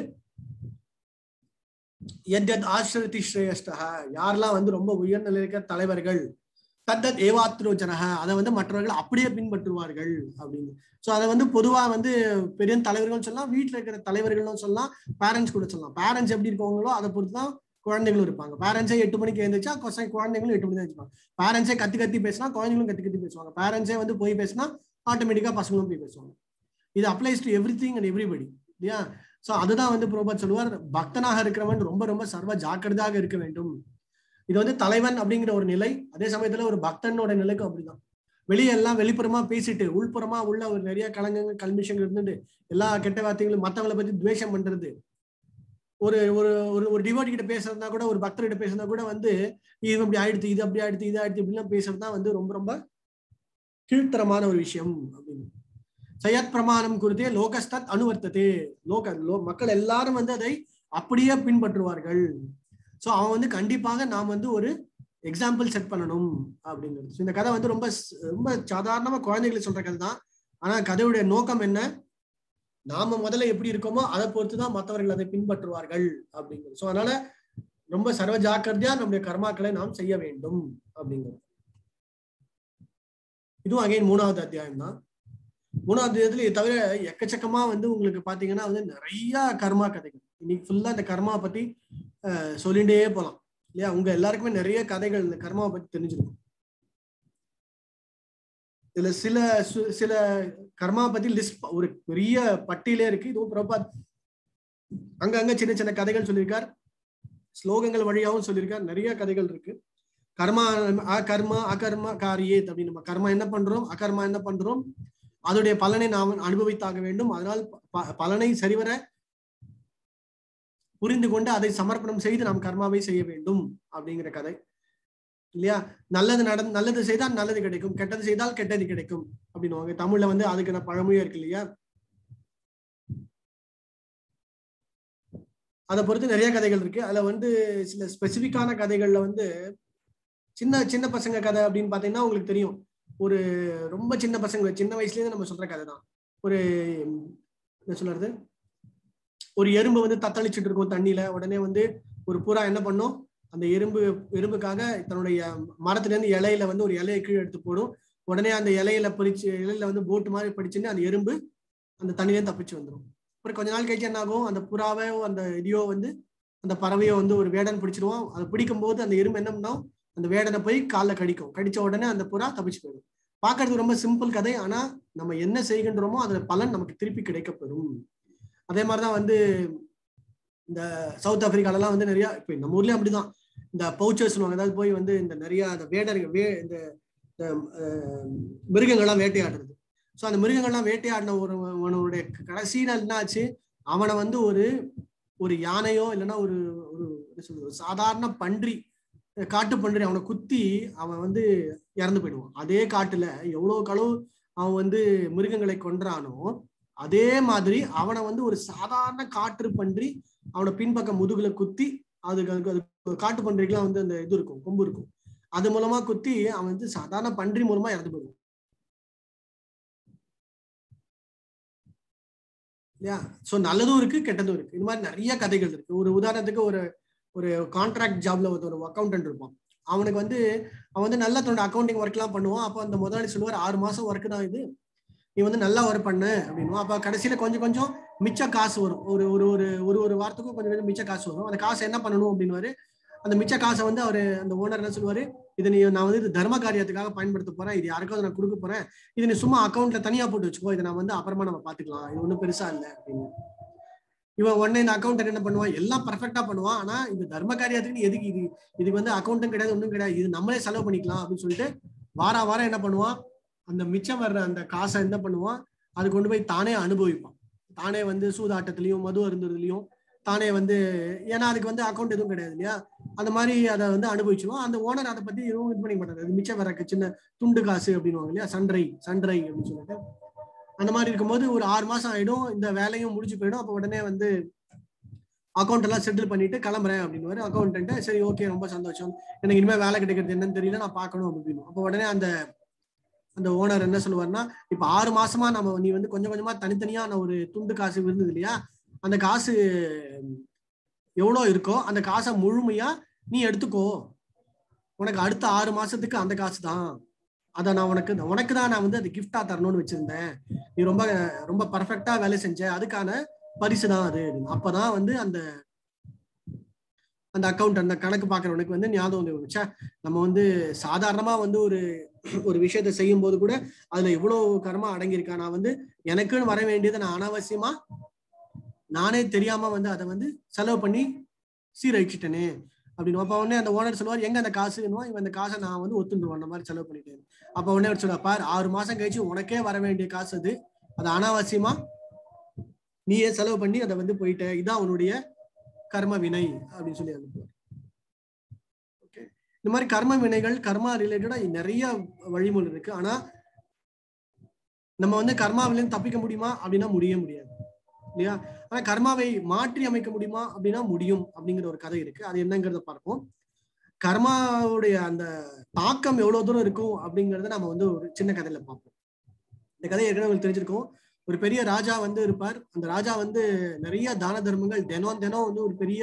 எத் ஆசிரதி ஸ்ரேஷ்டா யாரெல்லாம் வந்து ரொம்ப உயர்ந்த இருக்கிற தலைவர்கள் தத்தத் ஏவாத்ரோ ஜனக அதை வந்து மற்றவர்கள் அப்படியே பின்பற்றுவார்கள் அப்படின்னு சோ அதை வந்து பொதுவா வந்து பெரிய தலைவர்கள் சொல்லலாம் வீட்டுல இருக்கிற தலைவர்களும் சொல்லலாம் பேரண்ட்ஸ் கூட சொல்லலாம் பேரண்ட்ஸ் எப்படி இருக்கவங்களோ அதை பொறுத்து தான் குழந்தைகளும் இருப்பாங்க பேரண்ட்ஸே எட்டு மணிக்கு எழுந்திரிச்சா கொசை குழந்தைங்களும் எட்டு மணிக்கு எழுந்திருப்பாங்க பேரண்ட்ஸே கத்தி கத்தி பேசினா குழந்தைங்களும் கத்தி கத்தி பேசுவாங்க பேரண்ட்ஸே வந்து போய் பேசினா ஆட்டோமேட்டிக்கா பசங்களும் போய் பேசுவாங்க இது applies to everything and everybody இல்லையா சோ அதுதான் வந்து புரோபாத் சொல்லுவார் பக்தனாக இருக்கிறவன் ரொம்ப ரொம்ப சர்வ ஜாக்கிரதையாக இருக்க வேண்டும் இது வந்து தலைவன் அப்படிங்கிற ஒரு நிலை அதே சமயத்துல ஒரு பக்தனோட நிலைக்கும் அப்படிதான் வெளியே எல்லாம் வெளிப்புறமா பேசிட்டு உள்புறமா உள்ள ஒரு நிறைய கலங்கங்கள் கல்மிஷங்கள் இருந்துட்டு எல்லா கெட்ட வார்த்தைகளும் மத்தவங்களை பத்தி துவேஷம் பண்றது ஒரு ஒரு ஒரு ஒரு டிவோட்டி கிட்ட பேசுறதுனா கூட ஒரு பக்தர் கிட்ட பேசுறதா கூட வந்து இது அப்படி ஆயிடுத்து இது அப்படி ஆயிடுத்து இது ஆயிடுத்து இப்படிலாம் பேசுறது தான் வந்து ரொம்ப ரொம்ப கீழ்த்தரமான ஒரு விஷயம் அப்படின்னு சயத் பிரமாணம் குறித்தே லோகஸ்தத் அனுவர்த்ததே லோக லோ மக்கள் எல்லாரும் வந்து அதை அப்படியே பின்பற்றுவார்கள் சோ அவன் வந்து கண்டிப்பாக நாம் வந்து ஒரு எக்ஸாம்பிள் செட் பண்ணணும் அப்படிங்கிறது இந்த கதை வந்து ரொம்ப ரொம்ப சாதாரணமா குழந்தைகளுக்கு சொல்ற கதை தான் ஆனா கதையுடைய நோக்கம் என்ன நாம முதல்ல எப்படி இருக்கோமோ அதை பொறுத்து தான் மற்றவர்கள் அதை பின்பற்றுவார்கள் அப்படிங்கிறது ஸோ அதனால ரொம்ப சர்வ ஜாக்கிரதையா நம்முடைய கர்மாக்களை நாம் செய்ய வேண்டும் அப்படிங்கிறது இதுவும் அகைன் மூணாவது அத்தியாயம் தான் மூணாவது அத்தியாயத்துல இதை தவிர எக்கச்சக்கமா வந்து உங்களுக்கு பாத்தீங்கன்னா வந்து நிறைய கர்மா கதைகள் இன்னைக்கு ஃபுல்லா இந்த கர்மா பத்தி சொல்லிட்டே போலாம் இல்லையா உங்க எல்லாருக்குமே நிறைய கதைகள் இந்த கர்மாவை பத்தி தெரிஞ்சிருக்கும் இதுல சில சில கர்மா பத்தி லிஸ்ட் ஒரு பெரிய பட்டியலே இருக்கு இதுவும் பிரபாத் அங்கங்க சின்ன சின்ன கதைகள் சொல்லியிருக்கார் ஸ்லோகங்கள் வழியாகவும் சொல்லியிருக்கார் நிறைய கதைகள் இருக்கு கர்மா அகர்மா அகர்மா காரியேத் அப்படின்னு நம்ம கர்மா என்ன பண்றோம் அகர்மா என்ன பண்றோம் அதோடைய பலனை நாம் அனுபவித்தாக வேண்டும் அதனால் பலனை சரிவர புரிந்து கொண்டு அதை சமர்ப்பணம் செய்து நாம் கர்மாவை செய்ய வேண்டும் அப்படிங்கிற கதை இல்லையா நல்லது நட நல்லது செய்தால் நல்லது கிடைக்கும் கெட்டது செய்தால் கெட்டது கிடைக்கும் அப்படின்னு தமிழ்ல வந்து அதுக்கான பழமொழியா இருக்கு இல்லையா அதை பொறுத்து நிறைய கதைகள் இருக்கு அதுல வந்து சில ஸ்பெசிபிக்கான கதைகள்ல வந்து சின்ன சின்ன பசங்க கதை அப்படின்னு பாத்தீங்கன்னா உங்களுக்கு தெரியும் ஒரு ரொம்ப சின்ன பசங்க சின்ன வயசுலேருந்து நம்ம சொல்ற கதை தான் ஒரு என்ன சொல்றது ஒரு எறும்பு வந்து தத்தளிச்சுட்டு இருக்கும் தண்ணியில உடனே வந்து ஒரு புறா என்ன பண்ணும் அந்த எறும்பு எறும்புக்காக தன்னுடைய மரத்துல இருந்து இலையில வந்து ஒரு இலையை கீழே எடுத்து போடும் உடனே அந்த இலையில பிரிச்சு இலையில வந்து போட்டு மாதிரி படிச்சுன்னு அந்த எறும்பு அந்த தண்ணியிலே தப்பிச்சு வந்துடும் அப்புறம் கொஞ்ச நாள் கழிச்சு என்ன ஆகும் அந்த புறாவையோ அந்த இதையோ வந்து அந்த பறவையோ வந்து ஒரு வேடன் பிடிச்சிருவோம் அதை பிடிக்கும் போது அந்த எறும்பு என்ன பண்ணும் அந்த வேடனை போய் காலில் கடிக்கும் கடிச்ச உடனே அந்த புறா தப்பிச்சு போயிடும் பார்க்கறதுக்கு ரொம்ப சிம்பிள் கதை ஆனா நம்ம என்ன செய்கின்றோமோ அதோட பலன் நமக்கு திருப்பி கிடைக்கப்பெறும் அதே மாதிரிதான் வந்து இந்த சவுத் ஆப்பிரிக்காலலாம் வந்து நிறைய இப்ப நம்ம ஊர்லயும் அப்படிதான் இந்த பவுச்சர்ஸ் சொல்லுவாங்க அதாவது போய் வந்து இந்த நிறைய அந்த வேடர்கள் வே இந்த இந்த, அஹ், மிருகங்கள்லாம் வேட்டையாடுறது ஸோ அந்த மிருகங்கள்லாம் வேட்டையாடின ஒரு அவனுடைய கடைசி நாள் என்ன ஆச்சு அவனை வந்து ஒரு ஒரு யானையோ இல்லைன்னா ஒரு ஒரு என்ன சொல்றது ஒரு சாதாரண பன்றி காட்டு பன்றி அவனை குத்தி அவன் வந்து இறந்து போயிடுவான் அதே காட்டுல எவ்வளவு களவு அவன் வந்து மிருகங்களை கொன்றானோ அதே மாதிரி அவனை வந்து ஒரு சாதாரண காற்று பன்றி அவனை பின்பக்கம் முதுகுல குத்தி அதுக்கு அதுக்கு அது காட்டு பன்றிக்கெல்லாம் வந்து அந்த இது இருக்கும் கொம்பு இருக்கும் அது மூலமா குத்தி அவன் வந்து சாதாரண பன்றி மூலமா இறந்து போயிடுவான் இல்லையா சோ நல்லதும் இருக்கு கெட்டதும் இருக்கு இது மாதிரி நிறைய கதைகள் இருக்கு ஒரு உதாரணத்துக்கு ஒரு ஒரு கான்ட்ராக்ட் ஜாப்ல ஒரு அக்கௌண்டன்ட் இருப்பான் அவனுக்கு வந்து அவன் வந்து நல்லா தன்னோட அக்கௌண்டிங் ஒர்க் எல்லாம் பண்ணுவான் அப்போ அந்த முதலாளி சொல்லுவார் ஆறு மாசம் ஒர்க் தான் இது நீ வந்து நல்லா ஒர்க் பண்ணு அப்படின்னும் அப்ப கடைசியில கொஞ்சம் கொஞ்சம் மிச்ச காசு வரும் ஒரு ஒரு ஒரு ஒரு ஒரு வாரத்துக்கும் கொஞ்சம் கொஞ்சம் மிச்ச காசு வரும் அந்த காசை என்ன பண்ணணும் அப்படின்னுவாரு அந்த மிச்ச காசை வந்து அவர் அந்த ஓனர் என்ன சொல்லுவாரு இது நீ நான் வந்து இது தர்ம காரியத்துக்காக பயன்படுத்த போறேன் இது யாருக்காவது நான் கொடுக்க போறேன் இது நீ சும்மா அக்கௌண்ட்ல தனியா போட்டு வச்சுக்கோ இதை நான் வந்து அப்புறமா நம்ம பாத்துக்கலாம் இது ஒன்றும் பெருசா இல்லை அப்படின்னு இவன் உடனே இந்த அக்கௌண்ட் என்ன பண்ணுவான் எல்லாம் பர்ஃபெக்டா பண்ணுவான் ஆனா இந்த தர்ம காரியத்துக்கு நீ எதுக்கு இது இதுக்கு வந்து அக்கௌண்ட்டும் கிடையாது ஒன்றும் கிடையாது இது நம்மளே செலவு பண்ணிக்கலாம் அப்படின்னு சொல்லிட்டு வார வாரம் என்ன பண்ணுவான் அந்த மிச்சம் வர்ற அந்த காசை என்ன பண்ணுவான் அது கொண்டு போய் தானே அனுபவிப்பான் தானே வந்து சூதாட்டத்திலையும் மது அருந்துறதுலையும் தானே வந்து ஏன்னா அதுக்கு வந்து அக்கௌண்ட் எதுவும் கிடையாது இல்லையா அந்த மாதிரி அதை வந்து அனுபவிச்சிருவோம் அந்த ஓனர் அதை பத்தி எதுவும் இது பண்ணிக்க மாட்டாரு அது மிச்சம் வர சின்ன துண்டு காசு அப்படின்னுவாங்க இல்லையா சன்றை சன்றை அப்படின்னு சொல்லிட்டு அந்த மாதிரி இருக்கும்போது ஒரு ஆறு மாசம் ஆயிடும் இந்த வேலையும் முடிஞ்சு போயிடும் அப்போ உடனே வந்து அக்கௌண்ட் எல்லாம் செட்டில் பண்ணிட்டு கிளம்புறேன் அப்படின்னு அக்கௌண்ட் சரி ஓகே ரொம்ப சந்தோஷம் எனக்கு இனிமேல் வேலை கிடைக்கிறது என்னன்னு தெரியல நான் பார்க்கணும் அப்படின்னு அப்போ உடனே அந்த அந்த ஓனர் என்ன சொல்லுவாருன்னா இப்ப ஆறு மாசமா நம்ம நீ வந்து கொஞ்சம் கொஞ்சமா தனித்தனியா நான் ஒரு துண்டு காசு இருந்தது இல்லையா அந்த காசு எவ்வளோ இருக்கோ அந்த காசை முழுமையா நீ எடுத்துக்கோ உனக்கு அடுத்த ஆறு மாசத்துக்கு அந்த காசு தான் அதை நான் உனக்கு உனக்கு தான் நான் வந்து அது கிஃப்டா தரணும்னு வச்சிருந்தேன் நீ ரொம்ப ரொம்ப பர்ஃபெக்டா வேலை செஞ்ச அதுக்கான பரிசு தான் அது அப்பதான் வந்து அந்த அந்த அக்கௌண்ட் அந்த கணக்கு பாக்குறவனுக்கு வந்து ஞாபகம் வந்து வச்சா நம்ம வந்து சாதாரணமா வந்து ஒரு ஒரு விஷயத்த செய்யும் போது கூட அதுல இவ்வளவு கர்மா அடங்கியிருக்கா நான் வந்து எனக்குன்னு வர வேண்டியதை நான் அனாவசியமா நானே தெரியாம வந்து அதை வந்து செலவு பண்ணி சீரழிச்சிட்டேனே அப்படின்னு அப்ப உடனே அந்த ஓனர் சொல்லுவார் எங்க அந்த காசு இவன் அந்த காசை நான் வந்து ஒத்துண்டுவான் அந்த மாதிரி செலவு பண்ணிட்டேன் அப்ப உடனே அவர் சொல்லுவா பார் ஆறு மாசம் கழிச்சு உனக்கே வர வேண்டிய காசு அது அது அனாவசியமா நீயே செலவு பண்ணி அதை வந்து போயிட்ட இதான் அவனுடைய கர்ம வினை அப்படின்னு சொல்லி அனுப்புவார் ஓகே இந்த மாதிரி கர்ம வினைகள் கர்மா ரிலேட்டடா நிறைய வழிமுறை இருக்கு ஆனா நம்ம வந்து கர்மாவிலிருந்து தப்பிக்க முடியுமா அப்படின்னா முடிய முடியாது இல்லையா ஆனா கர்மாவை மாற்றி அமைக்க முடியுமா அப்படின்னா முடியும் அப்படிங்கிற ஒரு கதை இருக்கு அது என்னங்கிறத பார்ப்போம் கர்மாவுடைய அந்த தாக்கம் எவ்வளவு தூரம் இருக்கும் அப்படிங்கறத நம்ம வந்து ஒரு சின்ன கதையில பார்ப்போம் இந்த கதை ஏற்கனவே உங்களுக்கு தெரிஞ்சிருக்கும் ஒரு பெரிய ராஜா வந்து இருப்பார் அந்த ராஜா வந்து நிறைய தான தர்மங்கள் தினம் தினம் வந்து ஒரு பெரிய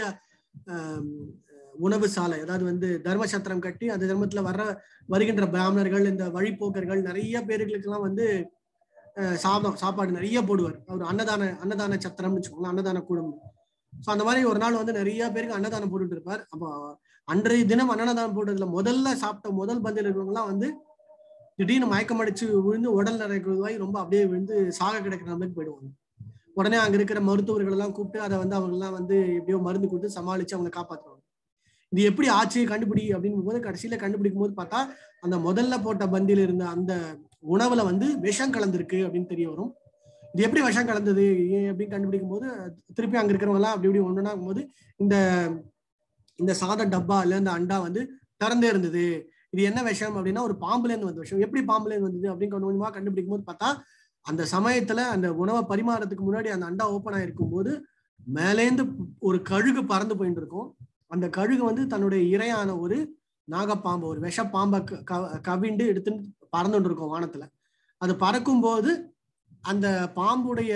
உணவு சாலை அதாவது வந்து தர்மசத்திரம் கட்டி அந்த தர்மத்துல வர்ற வருகின்ற பிராமணர்கள் இந்த வழிப்போக்கர்கள் நிறைய பேர்களுக்கு எல்லாம் வந்து சாதம் சாப்பாடு நிறைய போடுவார் அவர் அன்னதான அன்னதான சத்திரம்னு வச்சுக்கோங்களேன் அன்னதான கூடம் ஸோ அந்த மாதிரி ஒரு நாள் வந்து நிறைய பேருக்கு அன்னதானம் போட்டுட்டு இருப்பார் அப்போ அன்றைய தினம் அன்னதானம் போட்டதுல முதல்ல சாப்பிட்ட முதல் பந்தியில் இருக்கிறவங்கலாம் வந்து திடீர்னு மயக்கம் அடிச்சு விழுந்து உடல் நிறைவாய் ரொம்ப அப்படியே விழுந்து சாக கிடக்கிற மாதிரி போயிடுவாங்க உடனே அங்க இருக்கிற மருத்துவர்கள் எல்லாம் கூப்பிட்டு அதை வந்து அவங்க எல்லாம் வந்து எப்படியோ மருந்து கொடுத்து சமாளிச்சு அவங்க காப்பாற்றுவாங்க இது எப்படி ஆச்சு கண்டுபிடி அப்படின்னு போது கடைசியில கண்டுபிடிக்கும் போது பார்த்தா அந்த முதல்ல போட்ட பந்தியில இருந்த அந்த உணவுல வந்து விஷம் கலந்துருக்கு அப்படின்னு தெரிய வரும் இது எப்படி விஷம் கலந்தது அப்படின்னு கண்டுபிடிக்கும் போது திருப்பி அங்க இருக்கிறவங்க எல்லாம் அப்படி இப்படி ஒண்ணுனா போது இந்த இந்த சாத டப்பா இல்ல இந்த அண்டா வந்து திறந்தே இருந்தது இது என்ன விஷயம் அப்படின்னா ஒரு பாம்புல இருந்து வந்த விஷயம் எப்படி பாம்புல இருந்து வந்தது அப்படின்னு கொஞ்சம் கொஞ்சமா கண்டுபிடிக்கும் போது பார்த்தா அந்த சமயத்துல அந்த உணவை பரிமாறதுக்கு முன்னாடி அந்த அண்டா ஓப்பன் ஆயிருக்கும் போது மேலேந்து ஒரு கழுகு பறந்து போயிட்டு இருக்கும் அந்த கழுகு வந்து தன்னுடைய இரையான ஒரு நாகப்பாம்பு ஒரு விஷ பாம்பை கவிண்டு எடுத்துட்டு பறந்துட்டு இருக்கும் வானத்துல அது பறக்கும் போது அந்த பாம்புடைய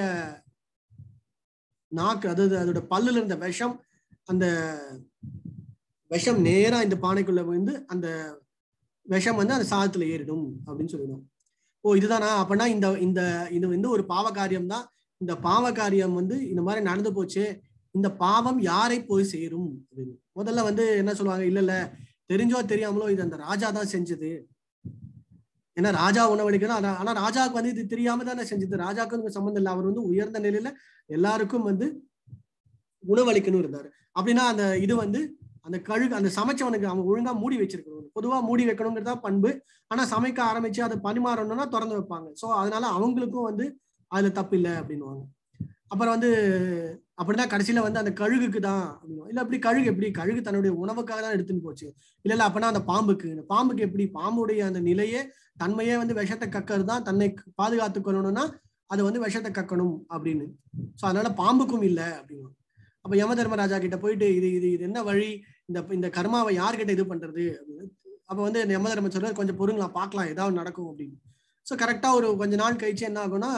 நாக்கு அதாவது அதோட பல்லுல இருந்த விஷம் அந்த விஷம் நேரா இந்த பானைக்குள்ள வந்து அந்த விஷம் வந்து அந்த சாதத்துல ஏறிடும் அப்படின்னு சொல்லிடும் ஓ இதுதானா அப்படின்னா இந்த இந்த இது வந்து ஒரு பாவ காரியம் தான் இந்த பாவ காரியம் வந்து இந்த மாதிரி நடந்து போச்சு இந்த பாவம் யாரை போய் சேரும் அப்படின்னு முதல்ல வந்து என்ன சொல்லுவாங்க இல்ல இல்ல தெரிஞ்சோ தெரியாமலோ இது அந்த ராஜா தான் செஞ்சது ஏன்னா ராஜா உணவளிக்கணும் ஆனா ராஜாவுக்கு வந்து இது தெரியாம தானே செஞ்சது ராஜாவுக்கு சம்மந்தம் இல்லை அவர் வந்து உயர்ந்த நிலையில எல்லாருக்கும் வந்து உணவளிக்கணும் இருந்தாரு அப்படின்னா அந்த இது வந்து அந்த கழுகு அந்த சமைச்சவனுக்கு அவன் ஒழுங்கா மூடி வச்சிருக்கணும் பொதுவா மூடி வைக்கணுங்கிறதா பண்பு ஆனா சமைக்க ஆரம்பிச்சு அதை பரிமாறணும்னா திறந்து வைப்பாங்க சோ அதனால அவங்களுக்கும் வந்து அதுல தப்பு இல்லை அப்படின்னுவாங்க அப்புறம் வந்து அப்படிதான் கடைசியில வந்து அந்த கழுகுக்கு தான் அப்படின்னுவாங்க. இல்ல அப்படி கழுகு எப்படி கழுகு தன்னுடைய உணவுக்காக தான் எடுத்துன்னு போச்சு இல்ல இல்ல அப்பனா அந்த பாம்புக்கு இந்த பாம்புக்கு எப்படி பாம்புடைய அந்த நிலையே தன்மையே வந்து விஷத்தை கக்கிறது தான் தன்னை பாதுகாத்துக் கொள்ளணும்னா அது வந்து விஷத்தை கக்கணும் அப்படின்னு சோ அதனால பாம்புக்கும் இல்லை அப்படின்னு அப்ப யம தர்மராஜா கிட்ட போயிட்டு இது இது இது என்ன வழி இந்த இந்த கர்மாவை யார்கிட்ட இது பண்றது அப்படின்னு அப்ப வந்து இந்த யம தர்மன் சொல்றாரு கொஞ்சம் பொறுங்களா பார்க்கலாம் ஏதாவது நடக்கும் அப்படின்னு சோ கரெக்டா ஒரு கொஞ்ச நாள் கழிச்சு என்ன ஆகும்னா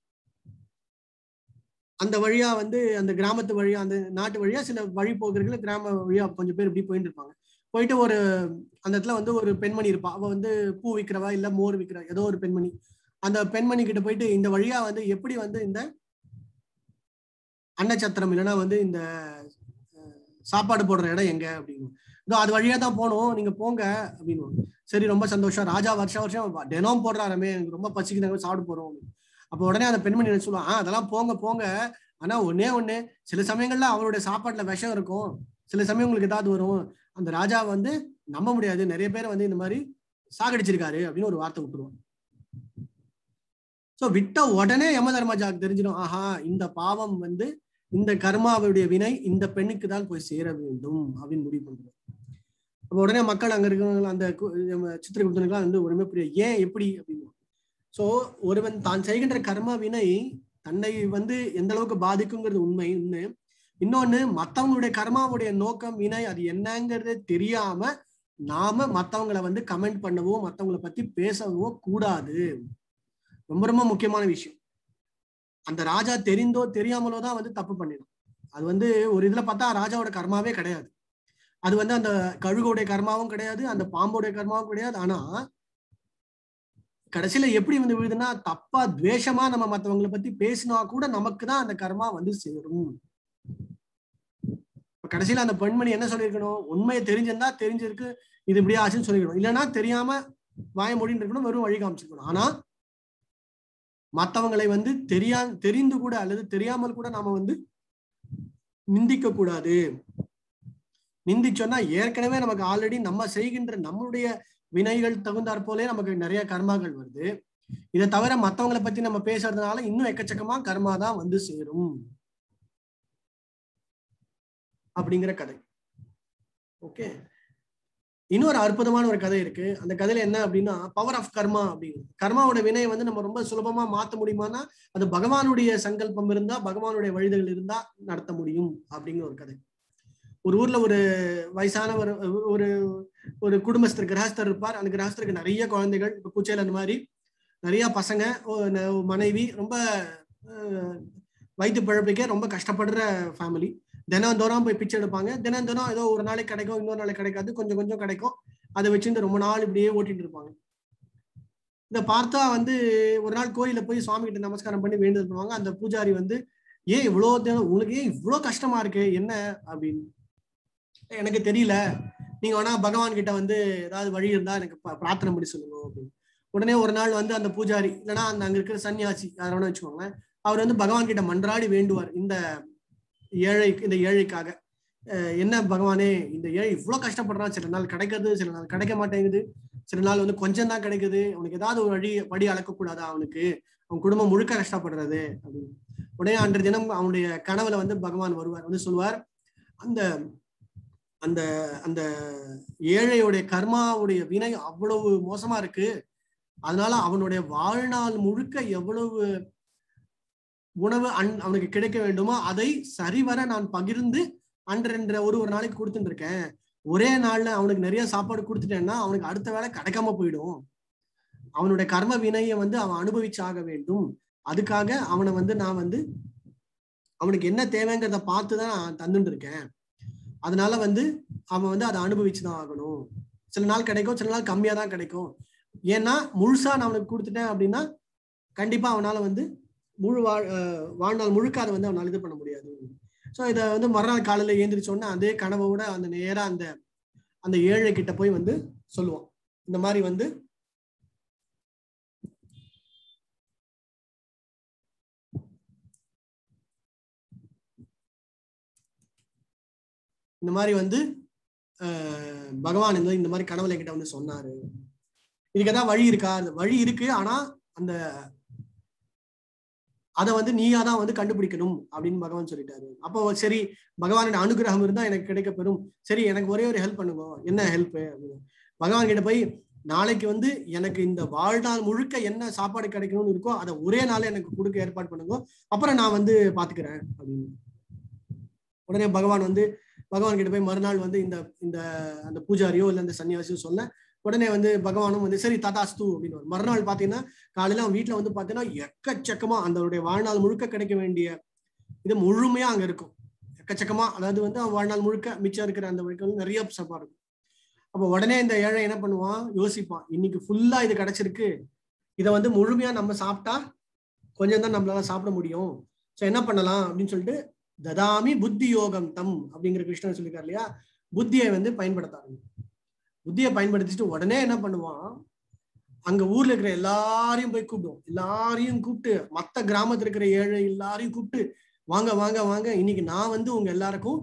அந்த வழியா வந்து அந்த கிராமத்து வழியா அந்த நாட்டு வழியா சில வழி போகிறவர்கள் கிராம வழியா கொஞ்சம் பேர் இப்படி போயிட்டு இருப்பாங்க போயிட்டு ஒரு அந்த இடத்துல வந்து ஒரு பெண்மணி இருப்பா அவ வந்து பூ விற்கிறவா இல்ல மோர் விற்கிறா ஏதோ ஒரு பெண்மணி அந்த பெண்மணி கிட்ட போயிட்டு இந்த வழியா வந்து எப்படி வந்து இந்த அன்னச்சத்திரம் இல்லைன்னா வந்து இந்த அஹ், சாப்பாடு போடுற இடம் எங்க அப்படின்னு இதோ அது வழியா தான் போகணும் நீங்க போங்க அப்படின்னு சரி ரொம்ப சந்தோஷம் ராஜா வருஷம் வருஷம் தினம் போடுறாருமே எனக்கு ரொம்ப பசிக்குது சாப்பிட போறோம் அப்படின்னு. அப்ப உடனே அந்த பெண்மணி என்ன சொல்லுவா "ஆ, அதெல்லாம் போங்க போங்க ஆனா ஒண்ணே ஒண்ணு சில சமயங்கள்ல அவருடைய சாப்பாட்டுல விஷம் இருக்கும் சில சமயம் உங்களுக்கு ஏதாவது வரும் அந்த ராஜா வந்து நம்ப முடியாது நிறைய பேர் வந்து இந்த மாதிரி சாகடிச்சிருக்காரு அப்படின்னு ஒரு வார்த்தை விட்டுருவான் சோ விட்ட உடனே யம தர்மஜாக்கு தெரிஞ்சிடும் ஆஹா இந்த பாவம் வந்து இந்த கர்மாவுடைய வினை இந்த பெண்ணுக்கு தான் போய் சேர வேண்டும் அப்படின்னு முடிவு பண்றாரு அப்ப உடனே மக்கள் அங்க இருக்கிறவங்க அந்த கு- நம்ம சித்திரகுப்தனுக்குலாம் வந்து ஒருமே புரியாது ஏன் எப்படி அப்படின்னு சோ ஒருவன் தான் செய்கின்ற கர்ம வினை தன்னை வந்து எந்த அளவுக்கு பாதிக்குங்கிறது உண்மை ஒண்ணு இன்னொன்னு மத்தவங்களுடைய கர்மாவுடைய நோக்கம் வினை அது என்னங்கிறது தெரியாம நாம மத்தவங்களை வந்து கமெண்ட் பண்ணவோ மத்தவங்கள பத்தி பேசவோ கூடாது ரொம்ப ரொம்ப முக்கியமான விஷயம் அந்த ராஜா தெரிந்தோ தெரியாமலோ தான் வந்து தப்பு பண்ணிடும் அது வந்து ஒரு இதுல பார்த்தா ராஜாவோட கர்மாவே கிடையாது அது வந்து அந்த கழுகோடைய கர்மாவும் கிடையாது அந்த பாம்போடைய கர்மாவும் கிடையாது ஆனா கடைசியில எப்படி வந்து விழுதுன்னா தப்பா துவேஷமா நம்ம மத்தவங்கள பத்தி பேசினா கூட நமக்கு தான் அந்த கர்மா வந்து சேரும் இப்ப கடைசியில அந்த பெண்மணி என்ன சொல்லியிருக்கணும் உண்மையை தெரிஞ்சிருந்தா தெரிஞ்சிருக்கு இது இப்படியே ஆச்சுன்னு சொல்லிக்கணும் இல்லைன்னா தெரியாம வாய மூடின்னு இருக்கணும் வெறும் வழி காமிச்சிருக்கணும் ஆனா மத்தவங்களை வந்து தெரியா தெரிந்து கூட அல்லது தெரியாமல் கூட நாம வந்து நிந்திக்க கூடாது நிந்திச்சோன்னா ஏற்கனவே நமக்கு ஆல்ரெடி நம்ம செய்கின்ற நம்மளுடைய வினைகள் தகுந்தாற் போலே நமக்கு நிறைய கர்மாக்கள் வருது இதை தவிர மத்தவங்களை பத்தி நம்ம பேசுறதுனால இன்னும் எக்கச்சக்கமா கர்மா தான் வந்து சேரும் அப்படிங்கிற கதை ஓகே இன்னொரு அற்புதமான ஒரு கதை இருக்கு அந்த கதையில என்ன அப்படின்னா பவர் ஆஃப் கர்மா அப்படிங்கிறது கர்மாவோட வினையை வந்து நம்ம ரொம்ப சுலபமா மாத்த முடியுமானா அது பகவானுடைய சங்கல்பம் இருந்தா பகவானுடைய வழிதல் இருந்தா நடத்த முடியும் அப்படிங்கிற ஒரு கதை ஒரு ஊர்ல ஒரு வயசான ஒரு ஒரு ஒரு குடும்பஸ்தர் கிரகஸ்தர் இருப்பார் அந்த கிரகஸ்தருக்கு நிறைய குழந்தைகள் இப்ப குச்சையில் அந்த மாதிரி நிறைய பசங்க ஒ- ந- மனைவி ரொம்ப அஹ், வயிற்று பிழப்பிக்க ரொம்ப கஷ்டப்படுற ஃபேமிலி தினம் தோறும் போய் பிச்சை எடுப்பாங்க தினம் தினம் ஏதோ ஒரு நாளைக்கு கிடைக்கும் இன்னொரு நாளைக்கு கிடைக்காது கொஞ்சம் கொஞ்சம் கிடைக்கும் அதை வச்சுட்டு ரொம்ப நாள் இப்படியே ஓட்டிட்டு இருப்பாங்க இதை பார்த்தா வந்து ஒரு நாள் கோயில போய் சுவாமி கிட்ட நமஸ்காரம் பண்ணி வேண்டுதல் பண்ணுவாங்க அந்த பூஜாரி வந்து ஏன் இவ்வளோ தினம் உங்களுக்கு ஏன் இவ்வளோ கஷ்டமா இருக்கு என்ன அப்படின்னு எனக்கு தெரியல நீங்க வேணா பகவான் கிட்ட வந்து ஏதாவது வழி இருந்தா எனக்கு ப- பிரார்த்தனை பண்ணி சொல்லுங்க அப்படின்னு உடனே ஒரு நாள் வந்து அந்த பூஜாரி இல்லைன்னா அந்த அங்க இருக்கிற சன்னியாசி யாரை வேணா வச்சுக்கோங்க அவர் வந்து பகவான் கிட்ட மன்றாடி வேண்டுவார் இந்த ஏழை இந்த ஏழைக்காக அஹ் என்ன பகவானே இந்த ஏழை இவ்வளவு கஷ்டப்படுறான் சில நாள் கிடைக்கிறது சில நாள் கிடைக்க மாட்டேங்குது சில நாள் வந்து கொஞ்சம் தான் கிடைக்குது அவனுக்கு ஏதாவது ஒரு வழி வழி அளக்கக்கூடாதா அவனுக்கு அவன் குடும்பம் முழுக்க கஷ்டப்படுறது அப்படின்னு உடனே அன்றைய தினம் அவனுடைய கனவுல வந்து பகவான் வருவார் வந்து சொல்வார் அந்த அந்த அந்த ஏழையுடைய கர்மாவுடைய வினை அவ்வளவு மோசமா இருக்கு அதனால அவனுடைய வாழ்நாள் முழுக்க எவ்வளவு உணவு அன் அவனுக்கு கிடைக்க வேண்டுமோ அதை சரிவர நான் பகிர்ந்து அன்றென்ற ஒரு ஒரு நாளைக்கு கொடுத்துட்டு இருக்கேன் ஒரே நாள்ல அவனுக்கு நிறைய சாப்பாடு கொடுத்துட்டேன்னா அவனுக்கு அடுத்த வேளை கிடைக்காம போயிடும் அவனுடைய கர்ம வினையை வந்து அவன் அனுபவிச்சு ஆக வேண்டும் அதுக்காக அவனை வந்து நான் வந்து அவனுக்கு என்ன தேவைங்கிறத பார்த்து தான் நான் தந்துட்டு இருக்கேன் அதனால வந்து அவன் வந்து அதை அனுபவிச்சுதான் ஆகணும் சில நாள் கிடைக்கும் சில நாள் கம்மியா தான் கிடைக்கும் ஏன்னா முழுசா நான் அவனுக்கு கொடுத்துட்டேன் அப்படின்னா கண்டிப்பா அவனால வந்து முழு வாழ் அஹ் வாழ்நாள் முழுக்க அதை வந்து அவனால இது பண்ண முடியாது ஸோ இதை வந்து மறுநாள் காலையில எழுந்திரிச்ச உடனே அதே கனவோட அந்த நேரா அந்த அந்த ஏழை கிட்ட போய் வந்து சொல்லுவான் இந்த மாதிரி வந்து இந்த மாதிரி வந்து அஹ், பகவான் இந்த இந்த மாதிரி கனவுல என்கிட்ட வந்து சொன்னாரு இதுக்கு ஏதாவது வழி இருக்கா அந்த வழி இருக்கு ஆனா அந்த அதை வந்து நீயா தான் வந்து கண்டுபிடிக்கணும் அப்படின்னு பகவான் சொல்லிட்டாரு அப்போ சரி பகவானோட அனுகிரகம் இருந்தா எனக்கு கிடைக்க பெறும் சரி எனக்கு ஒரே ஒரு ஹெல்ப் பண்ணுங்க என்ன ஹெல்ப் அப்படின்னு பகவான் கிட்ட போய் நாளைக்கு வந்து எனக்கு இந்த வாழ்நாள் முழுக்க என்ன சாப்பாடு கிடைக்கணும்னு இருக்கோ அதை ஒரே நாள் எனக்கு கொடுக்க ஏற்பாடு பண்ணுங்க அப்புறம் நான் வந்து பாத்துக்கிறேன் அப்படின்னு உடனே பகவான் வந்து பகவான் கிட்ட போய் மறுநாள் வந்து இந்த இந்த அந்த பூஜாரியோ இல்ல இந்த சன்னியாசியோ சொல்ல உடனே வந்து பகவானும் வந்து சரி ததாஸ்து அப்படின்னு மறுநாள் பாத்தீங்கன்னா காலையில அவன் வீட்டுல வந்து பாத்தீங்கன்னா எக்கச்சக்கமா அந்த வாழ்நாள் முழுக்க கிடைக்க வேண்டிய இது முழுமையா அங்க இருக்கும் எக்கச்சக்கமா அதாவது வந்து அவன் வாழ்நாள் முழுக்க மிச்சம் இருக்கிற அந்த வரைக்கும் வந்து நிறைய சாப்பாடு இருக்கும் அப்ப உடனே இந்த ஏழை என்ன பண்ணுவான் யோசிப்பான் இன்னைக்கு ஃபுல்லா இது கிடைச்சிருக்கு இதை வந்து முழுமையா நம்ம சாப்பிட்டா கொஞ்சம் தான் நம்மளால சாப்பிட முடியும் சோ என்ன பண்ணலாம் அப்படின்னு சொல்லிட்டு ததாமி புத்தி யோகம் தம் அப்படிங்கிற கிருஷ்ணன் சொல்லியிருக்காரு இல்லையா புத்தியை வந்து பயன்படுத்த ஆரம்பிக்கும் புத்தியை பயன்படுத்திட்டு உடனே என்ன பண்ணுவான் அங்க ஊர்ல இருக்கிற எல்லாரையும் போய் கூப்பிடுவோம் எல்லாரையும் கூப்பிட்டு மத்த கிராமத்துல இருக்கிற ஏழை எல்லாரையும் கூப்பிட்டு வாங்க வாங்க வாங்க இன்னைக்கு நான் வந்து உங்க எல்லாருக்கும்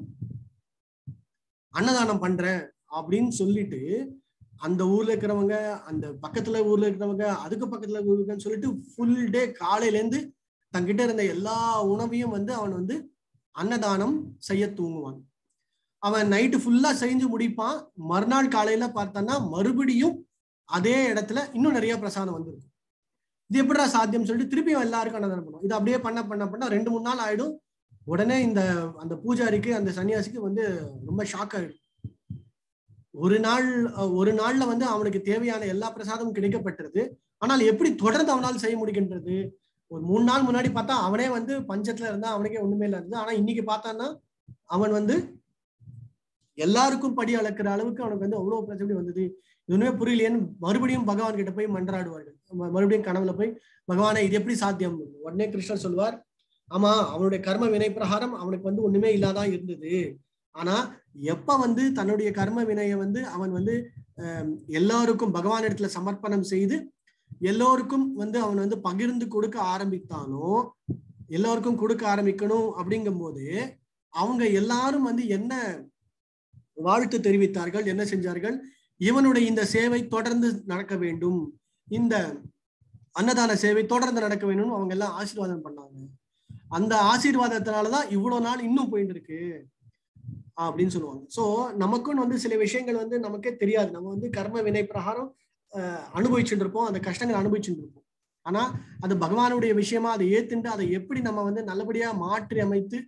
அன்னதானம் பண்றேன் அப்படின்னு சொல்லிட்டு அந்த ஊர்ல இருக்கிறவங்க அந்த பக்கத்துல ஊர்ல இருக்கிறவங்க அதுக்கு பக்கத்துல ஊருக்குன்னு சொல்லிட்டு ஃபுல் டே காலையில இருந்து தங்கிட்ட இருந்த எல்லா உணவையும் வந்து அவன் வந்து அன்னதானம் செய்ய தூங்குவான் அவன் நைட்டு ஃபுல்லா செஞ்சு முடிப்பான் மறுநாள் காலையில பார்த்தான்னா மறுபடியும் அதே இடத்துல இன்னும் நிறைய பிரசாதம் வந்திருக்கும் இது எப்படிடா சாத்தியம் சொல்லிட்டு திருப்பியும் எல்லாருக்கும் அன்னதானம் பண்ணுவோம் இது அப்படியே பண்ண பண்ண பண்ண ரெண்டு மூணு நாள் ஆயிடும் உடனே இந்த அந்த பூஜாரிக்கு அந்த சன்னியாசிக்கு வந்து ரொம்ப ஷாக் ஆயிடும் ஒரு நாள் அஹ், ஒரு நாள்ல வந்து அவனுக்கு தேவையான எல்லா பிரசாதமும் கிடைக்கப்பட்டது ஆனால் எப்படி தொடர்ந்து அவனால் செய்ய முடிகின்றது ஒரு மூணு நாள் முன்னாடி பார்த்தா அவனே வந்து பஞ்சத்துல இருந்தா அவனுக்கே ஒண்ணுமே இல்ல இருந்தது ஆனா இன்னைக்கு பார்த்தான்னா அவன் வந்து எல்லாருக்கும் படி அளக்கிற அளவுக்கு அவனுக்கு வந்து அவ்வளவு பிரச்சனை வந்தது இது ஒண்ணுமே புரியலையேன்னு மறுபடியும் பகவான் கிட்ட போய் மன்றாடுவார்கள் ம- மறுபடியும் கனவுல போய் பகவானே இது எப்படி சாத்தியம் உடனே கிருஷ்ணர் சொல்வார் ஆமா அவனுடைய கர்ம வினை பிரகாரம் அவனுக்கு வந்து ஒண்ணுமே இல்லாதான் இருந்தது ஆனா எப்ப வந்து தன்னுடைய கர்ம வினையை வந்து அவன் வந்து அஹ், எல்லாருக்கும் பகவான் இடத்துல சமர்ப்பணம் செய்து எல்லோருக்கும் வந்து அவன் வந்து பகிர்ந்து கொடுக்க ஆரம்பித்தானோ எல்லாருக்கும் கொடுக்க ஆரம்பிக்கணும் அப்படிங்கும்போது அவங்க எல்லாரும் வந்து என்ன வாழ்த்து தெரிவித்தார்கள் என்ன செஞ்சார்கள் இவனுடைய இந்த சேவை தொடர்ந்து நடக்க வேண்டும் இந்த அன்னதான சேவை தொடர்ந்து நடக்க வேணும்னு அவங்க எல்லாம் ஆசீர்வாதம் பண்ணாங்க அந்த ஆசீர்வாதத்தினாலதான் இவ்வளவு நாள் இன்னும் போயிட்டு இருக்கு அப்படின்னு சொல்லுவாங்க சோ நமக்கும் வந்து சில விஷயங்கள் வந்து நமக்கே தெரியாது நம்ம வந்து கர்ம வினை பிரகாரம் அஹ், அனுபவிச்சுட்டு இருப்போம் அந்த கஷ்டங்களை அனுபவிச்சுட்டு இருப்போம் ஆனா அது பகவானுடைய விஷயமா அதை ஏத்துண்டு அதை எப்படி நம்ம வந்து நல்லபடியா மாற்றி அமைத்து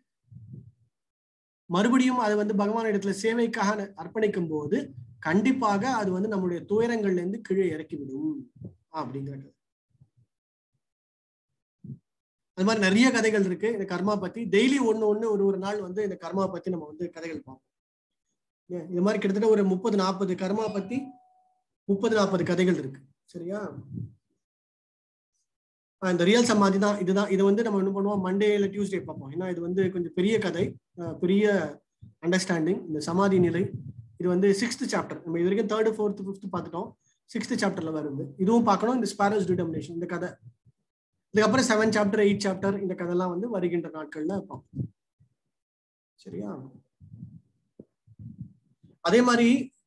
மறுபடியும் அதை வந்து பகவான் இடத்துல சேவைக்காக அர்ப்பணிக்கும் போது கண்டிப்பாக அது வந்து நம்முடைய துயரங்கள்ல இருந்து கீழே இறக்கிவிடும் அப்படிங்கிறது அது மாதிரி நிறைய கதைகள் இருக்கு இந்த கர்மா பத்தி டெய்லி ஒண்ணு ஒண்ணு ஒரு ஒரு நாள் வந்து இந்த கர்மா பத்தி நம்ம வந்து கதைகள் பார்ப்போம் ஏன், இது மாதிரி கிட்டத்தட்ட ஒரு முப்பது நாற்பது கர்மா பத்தி முப்பது நாற்பது கதைகள் இருக்கு சரியா ஆஹ் இந்த ரியல் சமாதி தான் இதுதான் இது வந்து நம்ம என்ன பண்ணுவோம் மண்டே இல்ல டியூஸ்டே பார்ப்போம் ஏன்னா இது வந்து கொஞ்சம் பெரிய கதை ஆஹ் பெரிய அண்டர்ஸ்டாண்டிங் இந்த சமாதி நிலை இது வந்து சிக்ஸ்த் சாப்டர் நம்ம இது வரைக்கும் தேர்டு ஃபோர்த் ஃபிஃப்த் பார்த்துட்டோம் சிக்ஸ்த் சாப்டர்ல வருது இதுவும் பார்க்கணும் இந்த ஸ்பாரோஸ் டிட்டர்மினேஷன் இந்த கதை இதுக்கப்புறம் செவன் சாப்டர் எயிட் சாப்டர் இந்த கதைலாம் வந்து வருகின்ற நாட்கள்ல பார்ப்போம் சரியா அதே மாதிரி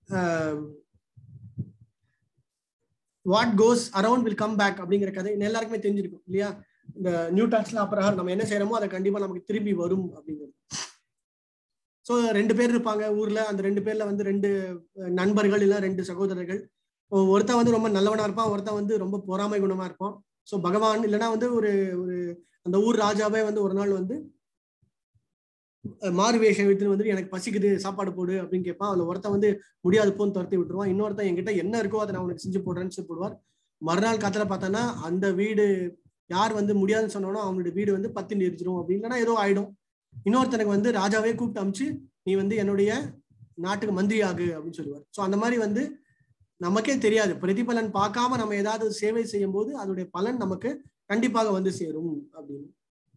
what goes around will come back அப்படிங்கிற கதை இன்னும் எல்லாருக்குமே தெரிஞ்சிருக்கும் இல்லையா இந்த நியூ டாக்ஸ்ல அப்புறம் நம்ம என்ன செய்யறோமோ அதை கண்டிப்பா நமக்கு திரும்பி வரும் அப்படிங்கிறது ஸோ ரெண்டு பேர் இருப்பாங்க ஊர்ல அந்த ரெண்டு பேர்ல வந்து ரெண்டு அஹ், நண்பர்கள் இல்ல ரெண்டு சகோதரர்கள் ஒ- ஒருத்தன் வந்து ரொம்ப நல்லவனா இருப்பான் ஒருத்தன் வந்து ரொம்ப பொறாமை குணமா இருப்பான் ஸோ பகவான் இல்லைன்னா வந்து ஒரு ஒரு அந்த ஊர் ராஜாவே வந்து ஒரு நாள் வந்து அஹ், மாறு வேஷம் எடுத்துன்னு வந்து எனக்கு பசிக்குது சாப்பாடு போடு அப்படின்னு கேட்பான் அதுல ஒருத்தன் வந்து முடியாது போன்னு துரத்தி விட்டுருவான் இன்னொருத்தன் என்கிட்ட என்ன இருக்கோ அதை நான் உனக்கு செஞ்சு போடுறேன்னு சொல்லி போடுவார் மறுநாள் காத்துல பார்த்தோன்னா அந்த வீடு யார் வந்து முடியாதுன்னு சொன்னானோ அவங்களுடைய வீடு வந்து பத்தின்னு எரிச்சிரும் அப்படி இல்லைன்னா ஏதோ ஆயிடும் இன்னொருத்தனுக்கு வந்து ராஜாவே கூப்பிட்டு அமிச்சு நீ வந்து என்னுடைய நாட்டுக்கு மந்திரி ஆகு அப்படின்னு சொல்லுவார் ஸோ அந்த மாதிரி வந்து நமக்கே தெரியாது பிரதிபலன் பார்க்காம நம்ம ஏதாவது சேவை செய்யும் போது அதோடைய பலன் நமக்கு கண்டிப்பாக வந்து சேரும் அப்படின்னு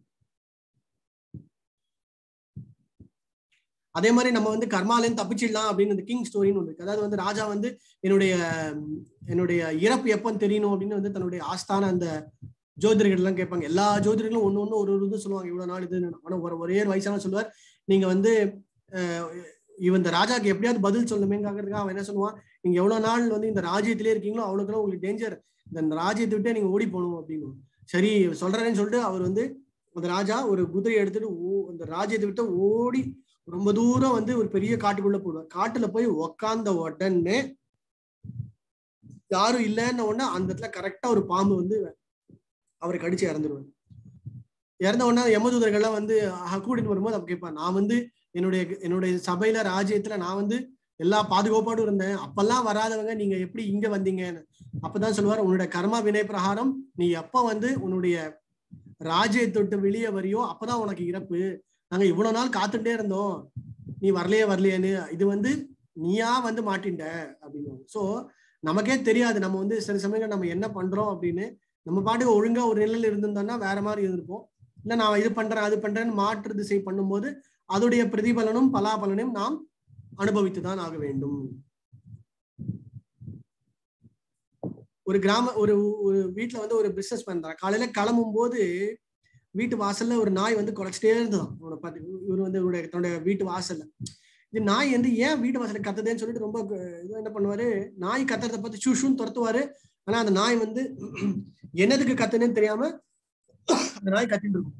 அதே மாதிரி நம்ம வந்து கர்மாலேருந்து தப்பிச்சிடலாம் அப்படின்னு இந்த கிங் ஸ்டோரின்னு ஒன்று இருக்கு அதாவது வந்து ராஜா வந்து என்னுடைய உம், என்னுடைய இறப்பு எப்போன்னு தெரியணும் அப்படின்னு வந்து தன்னுடைய ஆஸ்தான அந்த ஜோதிடர்கள் எல்லாம் கேட்பாங்க எல்லா ஜோதிடர்களும் ஒண்ணு ஒண்ணு ஒரு ஒரு இது சொல்லுவாங்க இவ்வளவு நாள் இது ஆனா ஒரு ஒரே ஒரு வயசான சொல்லுவார் நீங்க வந்து அஹ், இவன் இந்த ராஜாக்கு எப்படியாவது பதில் சொல்லணுமேங்கிறதுக்காக அவன் என்ன சொல்லுவான் நீங்க எவ்வளவு நாள் வந்து இந்த ராஜ்யத்திலே இருக்கீங்களோ அவ்வளவுக்கு உங்களுக்கு டேஞ்சர் இந்த ராஜ்யத்தை விட்டே நீங்க ஓடி போகணும் அப்படின்னு சரி சொல்றேன்னு சொல்லிட்டு அவர் வந்து அந்த ராஜா ஒரு குதிரையை எடுத்துட்டு ஓ அந்த ராஜ்யத்தை விட்டு ஓடி ரொம்ப தூரம் வந்து ஒரு பெரிய காட்டுக்குள்ள போடுவார் காட்டுல போய் உக்காந்த உடனே யாரும் இல்லைன்ன உடனே அந்த இடத்துல கரெக்டா ஒரு பாம்பு வந்து அவரை கடிச்சு இறந்துருவார் இறந்த உடனே யமதூதர்கள்லாம் வந்து அஹ், கூட்டிட்டு வரும்போது அப்ப கேட்பான் நான் வந்து என்னுடைய என்னுடைய சபையில ராஜ்யத்துல நான் வந்து எல்லா பாதுகாப்போடும் இருந்தேன் அப்பெல்லாம் வராதவங்க நீங்க எப்படி இங்க வந்தீங்கன்னு அப்பதான் சொல்லுவார் உன்னுடைய கர்மா வினை பிரகாரம் நீ எப்ப வந்து உன்னுடைய ராஜ்யத்தை விட்டு வெளியே வரியோ அப்பதான் உனக்கு இறப்பு நாங்க இவ்வளவு நாள் காத்துட்டே இருந்தோம் நீ வரலையே வரலையேன்னு இது வந்து நீயா வந்து மாட்டின்ட அப்படின்னு சோ நமக்கே தெரியாது நம்ம வந்து சில சமயங்கள் நம்ம என்ன பண்றோம் அப்படின்னு நம்ம பாட்டுக்கு ஒழுங்கா ஒரு நிலையில இருந்திருந்தோம்னா வேற மாதிரி இருந்திருப்போம் இல்ல நான் இது பண்றேன் அது பண்றேன்னு மாற்று திசை பண்ணும்போது அதோடைய பிரதிபலனும் பலாபலனையும் நாம் அனுபவித்துதான் ஆக வேண்டும் ஒரு கிராம ஒரு ஒரு வீட்டுல வந்து ஒரு பிசினஸ் பண்றான் காலையில கிளம்பும் போது வீட்டு வாசல்ல ஒரு நாய் வந்து குலைச்சிட்டே இருந்ததான் இவனை பார்த்து இவர் வந்து இவருடைய தன்னுடைய வீட்டு வாசல்ல இது நாய் வந்து ஏன் வீட்டு வாசல்ல கத்துதேன்னு சொல்லிட்டு ரொம்ப க- இது என்ன பண்ணுவாரு நாய் கத்துறத பார்த்து சூஷுன்னு துரத்துவாரு ஆனா அந்த நாய் வந்து என்னதுக்கு கத்துனேன்னு தெரியாம அந்த நாய் கத்திட்டு இருக்கும்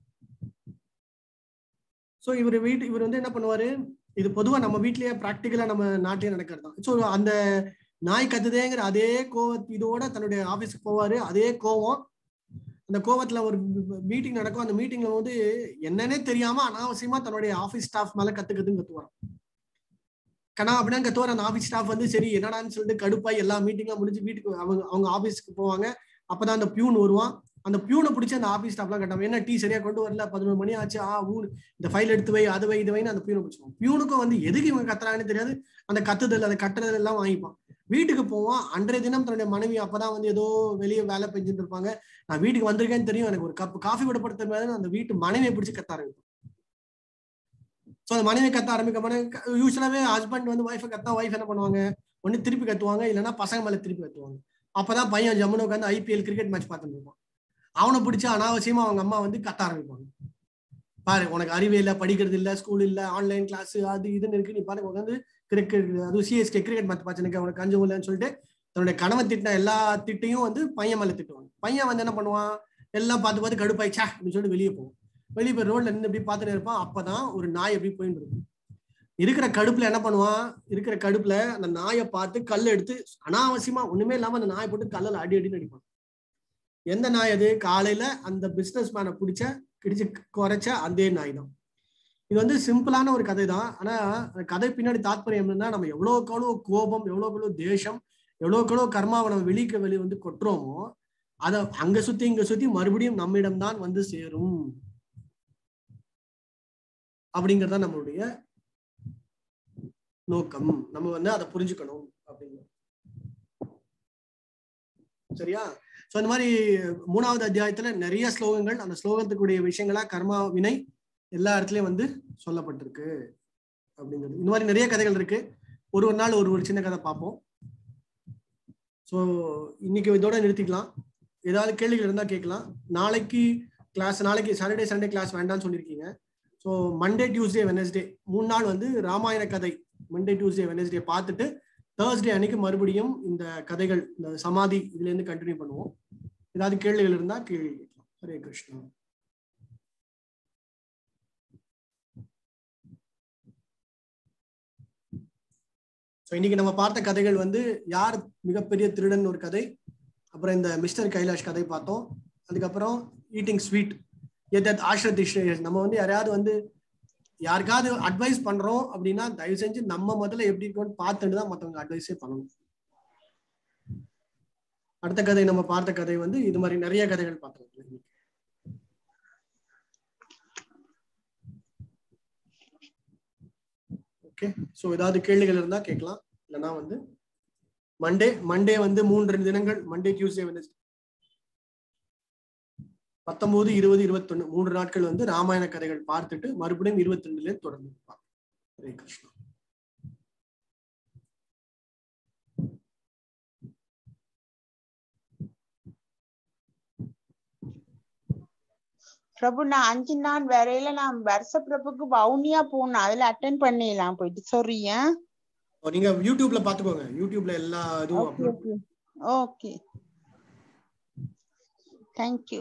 சோ இவர் வீட்டு இவர் வந்து என்ன பண்ணுவாரு இது பொதுவா நம்ம வீட்லயே பிராக்டிக்கலா நம்ம நாட்டிலே நடக்கிறது தான் ஸோ அந்த நாய் கத்துதேங்கிற அதே கோவ இதோட தன்னுடைய ஆபீஸ்க்கு போவாரு அதே கோவம் அந்த கோவத்துல ஒரு மீட்டிங் நடக்கும் அந்த மீட்டிங்ல வந்து என்னன்னே தெரியாம அனாவசியமா தன்னுடைய ஆபீஸ் ஸ்டாஃப் மேல கத்துக்கிறதுன்னு கத்துவார் கனா அப்படின்னா கத்துவார் அந்த ஆபீஸ் ஸ்டாஃப் வந்து சரி என்னடான்னு சொல்லிட்டு கடுப்பாய் எல்லா மீட்டிங்லாம் முடிஞ்சு வீட்டுக்கு அவங்க அவங்க ஆபீஸ்க்கு போவாங்க அப்பதான் அந்த பியூன் வருவான் அந்த பியூனை பிடிச்சி அந்த ஆபீஸ் ஸ்டாஃப்லாம் கட்டாம என்ன டீ சரியா கொண்டு வரல பதினொரு மணி ஆச்சு ஆ ஊ இந்த ஃபைல் எடுத்து வை அது வை இது வைன்னு அந்த பியூனை பிடிச்சிருவான் பியூனுக்கும் வந்து எதுக்கு இவங்க கத்துறாங்கன்னு தெரியாது அந்த கத்துதல் அந்த கட்டுறதல் எல்லாம் வாங்கிப்பான் வீட்டுக்கு போவான் அன்றைய தினம் தன்னுடைய மனைவி அப்பதான் வந்து ஏதோ வெளியே வேலை பெஞ்சுட்டு இருப்பாங்க நான் வீட்டுக்கு வந்திருக்கேன்னு தெரியும் எனக்கு ஒரு கப் காஃபி கூட படுத்த மாதிரி அந்த வீட்டு மனைவியை பிடிச்சி கத்த ஆரம்பிக்கும் ஸோ அந்த மனைவி கத்த ஆரம்பிக்க யூஸ்வலாவே ஹஸ்பண்ட் வந்து ஒய்ஃபை கத்தா ஒய்ஃப் என்ன பண்ணுவாங்க ஒண்ணு திருப்பி கத்துவாங்க இல்லைன்னா பசங்க மேல திருப்பி கத்துவாங்க அப்பதான் பையன் ஜம்முன்னு உட்காந்து ஐபிஎல் கிரிக்கெட் மேட்ச் பார்த்துட்டு இருப்பான் அவனை பிடிச்சி அனாவசியமா அவங்க அம்மா வந்து கத்த ஆரம்பிப்பாங்க பாரு உனக்கு அறிவே இல்ல படிக்கிறது இல்ல ஸ்கூல் இல்ல ஆன்லைன் கிளாஸ் அது இதுன்னு இருக்கு நீ பாருங்க உட்காந்து கிரிக்கெட் அதுவும் சிஎஸ்கே கிரிக்கெட் மேட்ச் பார்த்து உனக்கு கஞ்சம் இல்லைன்னு சொல்லிட்டு தன்னுடைய கணவன் திட்டின எல்லா திட்டையும் வந்து பையன் மேல திட்டுவாங்க பையன் வந்து என்ன பண்ணுவான் எல்லாம் பார்த்து பார்த்து கடுப்பாயிச்சா அப்படின்னு சொல்லிட்டு வெளியே போவோம் வெளியே போய் ரோட்ல நின்று இப்படி பார்த்துட்டு இருப்பான் அப்பதான் ஒரு நாய் எப்படி போயிட்டு இருக்கும் இருக்கிற கடுப்புல என்ன பண்ணுவான் இருக்கிற கடுப்புல அந்த நாயை பார்த்து கல் எடுத்து அனாவசியமா ஒண்ணுமே இல்லாம அந்த நாயை போட்டு கல்லில் அடி அடின்னு அடிப்பான் எந்த நாய் அது காலையில அந்த பிசினஸ் மேனை பிடிச்ச கிடிச்சு குறைச்ச அதே நாய் தான் இது வந்து சிம்பிளான ஒரு கதை தான் ஆனா அந்த கதை பின்னாடி தாத்பரியம் என்னன்னா நம்ம எவ்வளவுக்கு எவ்வளவு கோபம் எவ்வளவுக்கு எவ்வளவு தேசம் எவ்வளவுக்கு எவ்வளவு கர்மாவை நம்ம வெளிக்கு வெளி வந்து கொட்டுறோமோ அதை அங்க சுத்தி இங்க சுத்தி மறுபடியும் நம்மிடம் தான் வந்து சேரும் அப்படிங்கறத நம்மளுடைய நோக்கம் நம்ம வந்து அதை புரிஞ்சுக்கணும் அப்படிங்கிறது சரியா சோ இந்த மாதிரி மூணாவது அத்தியாயத்துல நிறைய ஸ்லோகங்கள் அந்த ஸ்லோகத்துக்குரிய விஷயங்களா கர்மா வினை எல்லா இடத்துலயும் வந்து சொல்லப்பட்டிருக்கு அப்படிங்கிறது இந்த மாதிரி நிறைய கதைகள் இருக்கு ஒரு ஒரு நாள் ஒரு ஒரு சின்ன கதை பார்ப்போம் ஸோ இன்னைக்கு இதோட நிறுத்திக்கலாம் ஏதாவது கேள்விகள் இருந்தா கேட்கலாம் நாளைக்கு கிளாஸ் நாளைக்கு சாட்டர்டே சண்டே கிளாஸ் வேண்டாம்னு சொல்லியிருக்கீங்க ஸோ மண்டே டியூஸ்டே வெனஸ்டே மூணு நாள் வந்து ராமாயண கதை மண்டே டியூஸ்டே வெனஸ்டே பார்த்துட்டு தேர்ஸ்டே அன்னைக்கு மறுபடியும் இந்த கதைகள் இந்த சமாதி இதுல இருந்து கண்டினியூ பண்ணுவோம் ஏதாவது கேள்விகள் இருந்தா கேள்வி கேட்கலாம் ஹரே கிருஷ்ணா ஸோ இன்னைக்கு நம்ம பார்த்த கதைகள் வந்து யார் மிகப்பெரிய திருடன் ஒரு கதை அப்புறம் இந்த மிஸ்டர் கைலாஷ் கதை பார்த்தோம் அதுக்கப்புறம் ஈட்டிங் ஸ்வீட் எதத் ஆஷ்ரத் இஷ்ரேஷ் நம்ம வந்து யாரையாவது வந்து யாருக்காவது அட்வைஸ் பண்றோம் அப்படின்னா தயவு செஞ்சு நம்ம முதல்ல எப்படி இருக்கோம்னு பார்த்துட்டு தான் மற்றவங்க அட்வைஸே பண்ணணும் அடுத்த கதை நம்ம பார்த்த கதை வந்து இது மாதிரி நிறைய கதைகள் பார்த்தோம் ஓகே ஸோ ஏதாவது கேள்விகள் இருந்தா கேட்கலாம் இல்லைன்னா வந்து மண்டே மண்டே வந்து மூன்று தினங்கள் மண்டே டியூஸ்டே வெனஸ்டே பத்தொன்பது இருபது இருபத்தொன்னு மூன்று நாட்கள் வந்து ராமாயண கதைகள் பார்த்துட்டு மறுபடியும் இருபத்தி ரெண்டுல தொடர்ந்து பார்ப்போம். ஹரே கிருஷ்ணா பிரபு நான் அஞ்சு நாள் வரையில நான் வருஷ பிரபுக்கு வவுனியா போகணும் அதுல அட்டன் பண்ணிடலாம் போயிட்டு சொல்றியா ஓ, நீங்க யூடியூப்ல பாத்துக்கோங்க யூடியூப்ல எல்லா இதுவும் okay upload okay okay thank you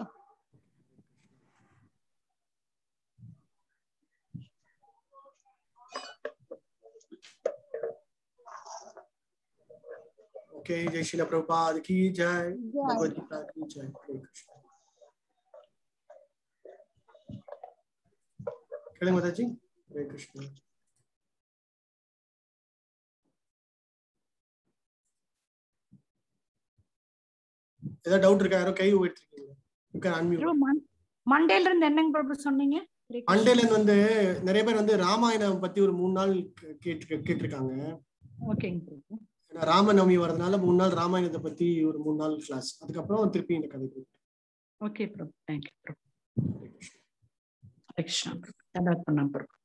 okay जय श्रील प्रभुपाद की जय भगवद गीता की जय हरे कृष्ण கேளுங்க மாதாஜி ஹரே கிருஷ்ணா ஏதாவது டவுட் இருக்கா யாரோ கை உயர்த்திருக்கீங்க யூ கேன் அன்மியூட் பிரபு மண்- மண்டேல இருந்து என்னங்க பிரபு சொன்னீங்க ஹரே கிருஷ்ணா. மண்டேலன் வந்து நிறைய பேர் வந்து ராமாயணம் பத்தி ஒரு மூணு நாள் கே- கேட்டு கேட்டிருக்காங்க ஓகேங்க பிரபு ஏன்னா ராமநவமி வரதுனால மூணு நாள் ராமாயணத்தை பத்தி ஒரு மூணு நாள் கிளாஸ் அதுக்கப்புறம் திருப்பி இந்த கதை ஓகே பிரபு தேங்க்யூ பிரபு ஹரே கிருஷ்ணா ஹரே கிருஷ்ணா பிரபு தடாத் பண்ணாம் பிரபு